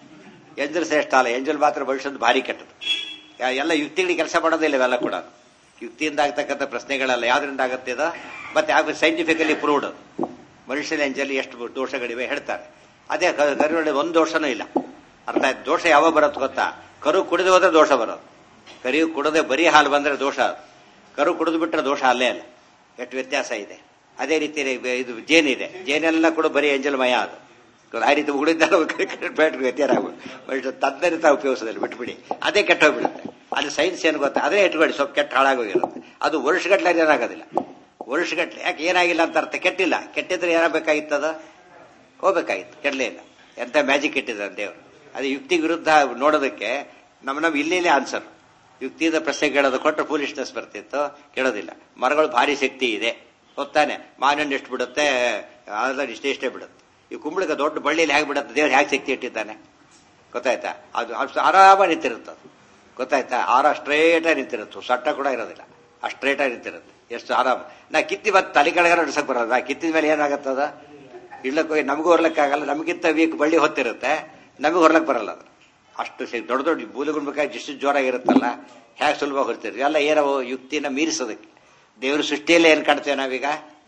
ಎಂಜಲು ಶ್ರೇಷ್ಠ ಅಲ್ಲ ಎಂಜಲ್ ಮಾತ್ರ ಭವಿಷ್ಯದ ಭಾರಿ ಕೆಟ್ಟದು ಎಲ್ಲ ಯುಕ್ತಿಗಳಿಗೆ ಕೆಲಸ ಮಾಡೋದಿಲ್ಲ ಇವೆಲ್ಲ ಕೂಡ ಯುಕ್ತಿಯಿಂದ ಆಗ್ತಕ್ಕಂಥ ಪ್ರಶ್ನೆಗಳಲ್ಲ ಯಾವ್ದ್ರಿಂದ ಆಗುತ್ತೆ ಇದು ಮತ್ತೆ ಯಾವ ಸೈಂಟಿಫಿಕಲಿ ಪ್ರೂವ್ಡ್ ಮನುಷ್ಯನ ಎಂಜಲ್ಲಿ ಎಷ್ಟು ದೋಷಗಳಿವೆ ಹೇಳ್ತಾರೆ ಅದೇ ಕರುವಳ್ಳಿ ಒಂದು ದೋಷನೂ ಇಲ್ಲ ಅರ್ಥ ಆಯ್ತು ದೋಷ ಯಾವಾಗ ಬರುತ್ತೆ ಗೊತ್ತಾ ಕರು ಕುಡಿದು ಹೋದ್ರೆ ದೋಷ ಬರೋದು ಕರಿ ಕುಡದೆ ಬರೀ ಹಾಲು ಬಂದ್ರೆ ದೋಷ ಅದು ಕರು ಕುಡಿದು ಬಿಟ್ರೆ ದೋಷ ಅಲ್ಲೇ ಅಲ್ಲ ಎಷ್ಟು ವ್ಯತ್ಯಾಸ ಇದೆ ಅದೇ ರೀತಿ ಇದು ಜೇನಿದೆ ಜೇನೆಲ್ಲ ಕೂಡ ಬರೀ ಎಂಜಲ್ಮಯ ಅದು ಆ ರೀತಿ ಉಳಿದ ಬ್ಯಾಟ್ರಿ ವ್ಯತ್ಯಾಸ ಆಗ್ಬೋದು ತದ್ದರೆ ತಾವು ಉಪಯೋಗಿಸೋದಿಲ್ಲ ಬಿಟ್ಬಿಡಿ ಅದೇ ಕೆಟ್ಟ ಹೋಗ್ಬಿಡುತ್ತೆ ಅದು ಸೈನ್ಸ್ ಏನು ಗೊತ್ತಾ ಅದೇ ಇಟ್ಕೊಳ್ಳಿ ಸ್ವಲ್ಪ ಕೆಟ್ಟ ಹಾಳಾಗೋಗಿರುತ್ತೆ ಅದು ವರ್ಷಗಟ್ಲೆ ಏನಾಗೋದಿಲ್ಲ ವರ್ಷಗಟ್ಲೆ ಯಾಕೆ ಏನಾಗಿಲ್ಲ ಅಂತ ಅರ್ಥ ಕೆಟ್ಟಿಲ್ಲ ಕೆಟ್ಟಿದ್ರೆ ಏನಾಗಬೇಕಾಗಿತ್ತು ಅದು ಹೋಗ್ಬೇಕಾಗಿತ್ತು ಕೆಡಲೇ ಇಲ್ಲ ಎಂತ ಮ್ಯಾಜಿಕ್ ಇಟ್ಟಿದ್ದಾರೆ ದೇವರು ಅದು ಯುಕ್ತಿ ವಿರುದ್ಧ ನೋಡೋದಕ್ಕೆ ನಮ್ಮ ನಮ್ಮ ಇಲ್ಲೇ ಆನ್ಸರ್ ಯುಕ್ತಿಯಿಂದ ಪ್ರಶ್ನೆ ಕೇಳೋದು ಕೊಟ್ಟರೆ ಫೂಲಿಶ್ನೆಸ್ ಬರ್ತಿತ್ತು ಕೇಳೋದಿಲ್ಲ ಮರಗಳು ಭಾರಿ ಶಕ್ತಿ ಇದೆ ಗೊತ್ತಾನೆ ಮಾವಿನ ಎಷ್ಟು ಬಿಡುತ್ತೆ ಅದೆಲ್ಲ ಇಷ್ಟೇ ಇಷ್ಟೇ ಬಿಡುತ್ತೆ ಈ ಕುಂಬಳಕ ದೊಡ್ಡ ಬಳ್ಳಿಯಲ್ಲಿ ಹೇಗೆ ಬಿಡುತ್ತೆ ದೇವ್ರು ಹೇಗೆ ಶಕ್ತಿ ಇಟ್ಟಿದ್ದಾನೆ ಗೊತ್ತಾಯ್ತಾ ಅದು ಅಷ್ಟು ಆರಾಮ ನಿಂತಿರುತ್ತೆ ಅದು ಗೊತ್ತಾಯ್ತಾ ಆರ ಸ್ಟ್ರೇಟಾಗಿ ನಿಂತಿರುತ್ತೆ ಸಟ್ಟ ಕೂಡ ಇರೋದಿಲ್ಲ ಅಷ್ಟು ಸ್ಟ್ರೇಟಾಗಿ ನಿಂತಿರುತ್ತೆ ಎಷ್ಟು ಆರಾಮ ನಾ ಕಿತ್ತಿ ಮತ್ತೆ ತಲೆ ಕೆಳಗೆ ನಡ್ಸಕ್ ಬರೋದು ಆ ಕಿತ್ತಿದ ಮೇಲೆ ಏನಾಗತ್ತದ ಇಳ್ಳಕ್ಕೆ ಹೋಗಿ ನಮಗೂ ಹೊರ್ಲಕ್ಕಾಗಲ್ಲ ನಮಗಿಂತ ವೀಕ್ ಬಳ್ಳಿ ಹೊತ್ತಿರುತ್ತೆ ನಮಗೆ ಹೊರ್ಲಕ್ ಬರಲ್ಲ ಅದು ಅಷ್ಟು ದೊಡ್ಡ ದೊಡ್ಡ ಬೂಲುಗುಂಡ್ಬೇಕಾಗಿ ಎಷ್ಟು ಜೋರಾಗಿರುತ್ತಲ್ಲ ಹೇಗೆ ಸುಲಭ ಹೊರ್ತೀರಿ ಎಲ್ಲ ಏನೋ ಯುಕ್ತಿನ ಮೀರಿಸೋದಕ್ಕೆ ದೇವ್ರ ಸೃಷ್ಟಿಯಲ್ಲೇ ಏನು ಕಾಣ್ತೇವೆ ನಾವೀಗ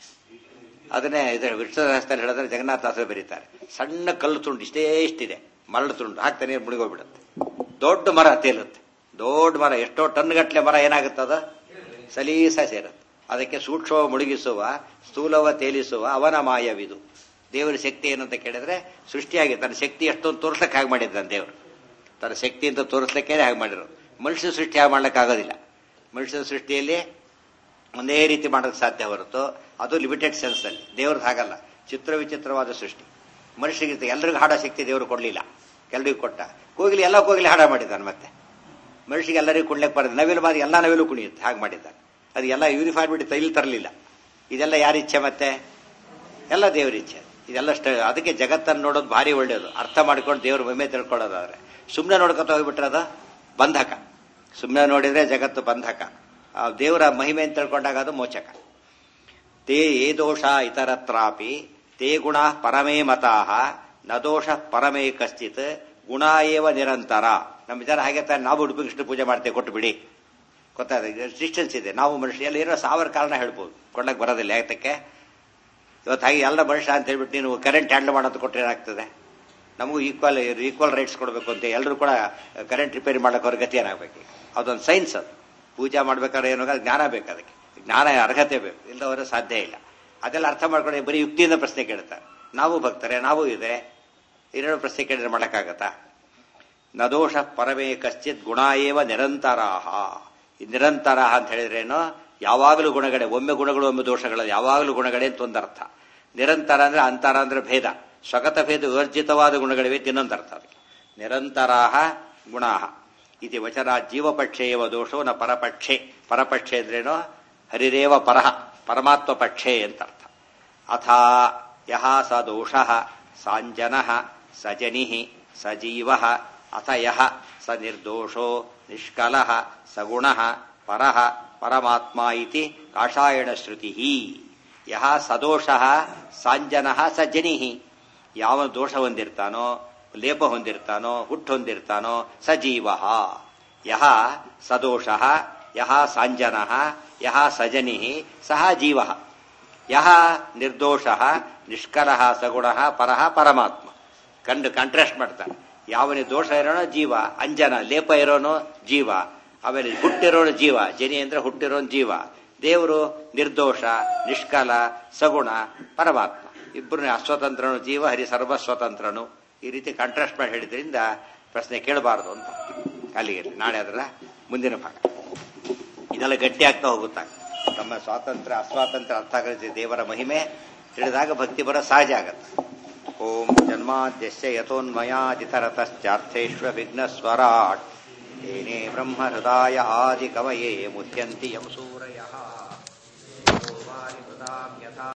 ಅದನ್ನೇ ಇದರ ವಿಶ್ವದಾಸದಲ್ಲಿ ಹೇಳಿದ್ರೆ ಜಗನ್ನಾಥಾಸ ಬರೀತಾರೆ ಸಣ್ಣ ಕಲ್ಲು ತುಂಡು ಇಷ್ಟೇ ಇಷ್ಟಿದೆ ಮರಳು ತುಂಡು ಹಾಕ್ತಾನೆ ಮುಳುಗೋಗ್ಬಿಡುತ್ತೆ ದೊಡ್ಡ ಮರ ತೇಲುತ್ತೆ ದೊಡ್ಡ ಮರ ಎಷ್ಟೋ ಟನ್ ಗಟ್ಟಲೆ ಮರ ಏನಾಗುತ್ತದ ಸಲೀಸ ಸೇರುತ್ತೆ ಅದಕ್ಕೆ ಸೂಕ್ಷ್ಮ ಮುಳುಗಿಸುವ ಸ್ಥೂಲವ ತೇಲಿಸುವ ಅವನ ಮಾಯವಿದು ದೇವರ ಶಕ್ತಿ ಏನಂತ ಕೇಳಿದ್ರೆ ಸೃಷ್ಟಿಯಾಗಿ ತನ್ನ ಶಕ್ತಿ ಎಷ್ಟೊಂದು ತೋರ್ಸಕ್ಕೆ ಹಾಗೆ ಮಾಡಿದ್ದಾನೆ ದೇವರು ತನ್ನ ಶಕ್ತಿ ಅಂತ ತೋರಿಸ್ಲಿಕ್ಕೆ ಹಾಗೆ ಮಾಡಿರೋದು ಮನುಷ್ಯ ಸೃಷ್ಟಿ ಹಾಗೆ ಮಾಡ್ಲಿಕ್ಕೆ ಆಗೋದಿಲ್ಲ ಮನುಷ್ಯನ ಸೃಷ್ಟಿಯಲ್ಲಿ ಒಂದೇ ರೀತಿ ಮಾಡೋಕ್ಕೆ ಸಾಧ್ಯ ಹೊರತು ಅದು ಲಿಮಿಟೆಡ್ ಸೆನ್ಸ್ ಅಲ್ಲಿ ದೇವ್ರದ್ದು ಹಾಗಲ್ಲ ಚಿತ್ರ ವಿಚಿತ್ರವಾದ ಸೃಷ್ಟಿ ಮನುಷ್ಯರಿಗೆ ಎಲ್ಲರಿಗೂ ಹಾಡೋ ಶಕ್ತಿ ದೇವರು ಕೊಡಲಿಲ್ಲ ಎಲ್ಲರಿಗೂ ಕೊಟ್ಟ ಕೋಗಿಲಿ ಎಲ್ಲ ಕೋಗಿಲಿ ಹಾಡ ಮಾಡಿದ್ದಾನೆ ಮತ್ತೆ ಮನುಷ್ಯಗೆ ಎಲ್ಲರಿಗೂ ಕುಣ್ಲಿಕ್ಕೆ ಬರೋದು ನವಿಲು ಮಾದಿ ಎಲ್ಲ ನವಿಲು ಕುಣಿಯುತ್ತೆ ಹಾಗೆ ಮಾಡಿದ್ದಾನೆ ಅದು ಎಲ್ಲ ಯೂನಿಫಾರ್ಮಿಟಿ ತೈಲಿ ತರಲಿಲ್ಲ ಇದೆಲ್ಲ ಯಾರ ಇಚ್ಛೆ ಮತ್ತೆ ಎಲ್ಲ ದೇವರ ಇಚ್ಛೆ ಇದೆಲ್ಲ ಅದಕ್ಕೆ ಜಗತ್ತನ್ನು ನೋಡೋದು ಭಾರಿ ಒಳ್ಳೆಯದು ಅರ್ಥ ಮಾಡ್ಕೊಂಡು ದೇವ್ರ ಮಹಿಮೆ ತಿಳ್ಕೊಳ್ಳೋದಾದ್ರೆ ಸುಮ್ಮನೆ ನೋಡ್ಕೊತ ಹೋಗ್ಬಿಟ್ರೆ ಅದು ಬಂಧಕ ಸುಮ್ಮನೆ ನೋಡಿದ್ರೆ ಜಗತ್ತು ಬಂಧಕ ಆ ದೇವರ ಮಹಿಮೆ ಅಂತ ತಿಳ್ಕೊಂಡಾಗ ಅದು ಮೋಚಕ ತೇ ಏ ದೋಷ ಇತರತ್ರಾಪಿ ತೇ ಗುಣ ಪರಮೇ ಮತಾಹ ನ ದೋಷ ಪರಮೇ ಕಶ್ಚಿತ್ ಗುಣ ಏವ ನಿರಂತರ ನಮ್ಮ ಜನ ಹಾಗೆ ತಾನೆ ನಾವು ಉಡುಪಿ ಕೃಷ್ಣ ಪೂಜೆ ಮಾಡ್ತೇವೆ ಕೊಟ್ಟು ಬಿಡಿ ಗೊತ್ತಾದ ಡಿಸ್ಟೆನ್ಸ್ ಇದೆ ನಾವು ಮನುಷ್ಯ ಎಲ್ಲ ಏನೋ ಸಾವಿರ ಕಾರಣ ಹೇಳ್ಬೋದು ಕೊಂಡಕ್ಕೆ ಬರೋದಿಲ್ಲ ಯಾತಕ್ಕೆ ಇವತ್ತು ಹಾಗೆ ಎಲ್ಲ ಮನುಷ್ಯ ಅಂತ ಹೇಳ್ಬಿಟ್ಟು ನೀನು ಕರೆಂಟ್ ಹ್ಯಾಂಡಲ್ ಮಾಡೋದು ಕೊಟ್ಟರೆ ಏನಾಗ್ತದೆ ನಮಗೂ ಈಕ್ವಲ್ ಈಕ್ವಲ್ ರೈಟ್ಸ್ ಕೊಡಬೇಕು ಅಂತ ಎಲ್ಲರೂ ಕೂಡ ಕರೆಂಟ್ ರಿಪೇರಿ ಮಾಡೋಕೆ ಅವ್ರ ಗತಿ ಏನಾಗಬೇಕು ಅದೊಂದು ಸೈನ್ಸ್ ಅದು ಪೂಜಾ ಮಾಡ್ಬೇಕಾದ್ರೆ ಏನೋ ಜ್ಞಾನ ಬೇಕು ಅದಕ್ಕೆ ಜ್ಞಾನ ಅರ್ಹತೆ ಬೇಕು ಇಲ್ಲದವರೆ ಸಾಧ್ಯ ಇಲ್ಲ ಅದೆಲ್ಲ ಅರ್ಥ ಮಾಡ್ಕೊಂಡು ಬರೀ ಯುಕ್ತಿಯಿಂದ ಪ್ರಶ್ನೆ ಕೇಳ್ತಾರೆ ನಾವು ಭಕ್ತರೆ ನಾವು ಇದೆ ಏನೇನೋ ಪ್ರಶ್ನೆ ಕೇಳಿದ್ರೆ ಮಾಡೋಕ್ಕಾಗತ್ತಾ ನದೋಷ ಪರಮೇ ಕಶ್ಚಿತ್ ಗುಣ ಏವ ನಿರಂತರಾಹ ನಿರಂತರ ಅಂತ ಹೇಳಿದ್ರೇನು ಯಾವಾಗಲೂ ಗುಣಗಡೆ ಒಮ್ಮೆ ಗುಣಗಳು ಒಮ್ಮೆ ದೋಷಗಳು ಯಾವಾಗಲೂ ಗುಣಗಡೆ ಅಂತ ಒಂದರ್ಥ ನಿರಂತರ ಅಂದ್ರೆ ಅಂತರ ಅಂದ್ರೆ ಭೇದ ಸ್ವಗತ ಭೇದ ವಿವರ್ಜಿತವಾದ ಗುಣಗಳಿವೆ ಅಂತ ಇನ್ನೊಂದು ಅರ್ಥ ಅದಕ್ಕೆ ನಿರಂತರಾಹ ಗುಣಾಹ ಇದು ವಚನ ಜೀವಪಕ್ಷೇ ಇವ ದೋಷೋ ನ ಪರಪಕ್ಷೆ ಪರಪಕ್ಷೆ ಅಂದ್ರೇನು ಹರಿರೇವ ಪರಹ ಪರಮಾತ್ಮ ಪಕ್ಷೆ ಅಂತ ಅರ್ಥ ಅಥ ಯಹ ಸ ದೋಷ ಸಾಂಜನ ಸಜನಿ ಸಜೀವ ಅಥ ಯಹ ಸ ನಿರ್ದೋಷೋ ನಿಷ್ಕಲ ಸಗುಣ ಪರಃ ಪರಮಾತ್ಮ ಇತಿ ಕಾಷಾಯಣ ಶ್ರುತಿ ಯಹ ಸದೋಷ ಸಾಂಜನ ಸಜನಿ ಯಾವ ದೋಷ ಹೊಂದಿರ್ತಾನೋ ಲೇಪ ಹೊಂದಿರ್ತಾನೋ ಹುಟ್ಟು ಹೊಂದಿರ್ತಾನೋ ಸಜೀವ ಯಹ ಸದೋಷ ಯಹ ಸಾಂಜನ ಯಹ ಸಜನಿ ಸಹ ಜೀವ ಯಹ ನಿರ್ದೋಷ ನಿಷ್ಕಲ ಸಗುಣ ಪರಹ ಪರಮಾತ್ಮ ಕಂಡು ಕಾಂಟ್ರಾಸ್ಟ್ ಮಾಡ್ತಾನೆ ಯಾವನಿಗೆ ದೋಷ ಇರೋನೋ ಜೀವ ಅಂಜನ ಲೇಪ ಇರೋನು ಜೀವ ಆಮೇಲೆ ಹುಟ್ಟಿರೋನು ಜೀವ ಜನಿ ಅಂದ್ರೆ ಹುಟ್ಟಿರೋನು ಜೀವ ದೇವರು ನಿರ್ದೋಷ ನಿಷ್ಕಲ ಸಗುಣ ಪರಮಾತ್ಮ ಇಬ್ಬರು ಅಸ್ವತಂತ್ರನು ಜೀವ ಹರಿ ಸರ್ವಸ್ವತಂತ್ರನು ಈ ರೀತಿ ಕಾಂಟ್ರಾಸ್ಟ್ ಮಾಡಿ ಹೇಳಿದ್ರಿಂದ ಪ್ರಶ್ನೆ ಕೇಳಬಾರದು ಅಂತ ಅಲ್ಲಿಗೆ ನಾಳೆ ಅದರ ಮುಂದಿನ ಭಾಗ ಇದೆಲ್ಲ ಗಟ್ಟಿ ಆಗ್ತಾ ಹೋಗುತ್ತಾ ನಮ್ಮ ಸ್ವಾತಂತ್ರ್ಯ ಅಸ್ವಾತಂತ್ರ್ಯ ಅರ್ಥ ಆಗಲಿದೆ ದೇವರ ಮಹಿಮೆ ತಿಳಿದಾಗ ಭಕ್ತಿ ಬರೋ ಸಹಜ ಆಗತ್ತೆ ಓಂ ಜನ್ಮಾದ್ಯಸ್ಯ ಯಥೋನ್ಮಯಾದಿತರತಶ್ಚಾರ್ಥೇಶ್ವ ವಿಘ್ನಸ್ವರಾಟ್ ಏನೇ ಬ್ರಹ್ಮ ಹೃದಯ ಆದಿ ಕವಯೇ ಮುಹ್ಯಂತಿ ಯಂ ಸೂರಯ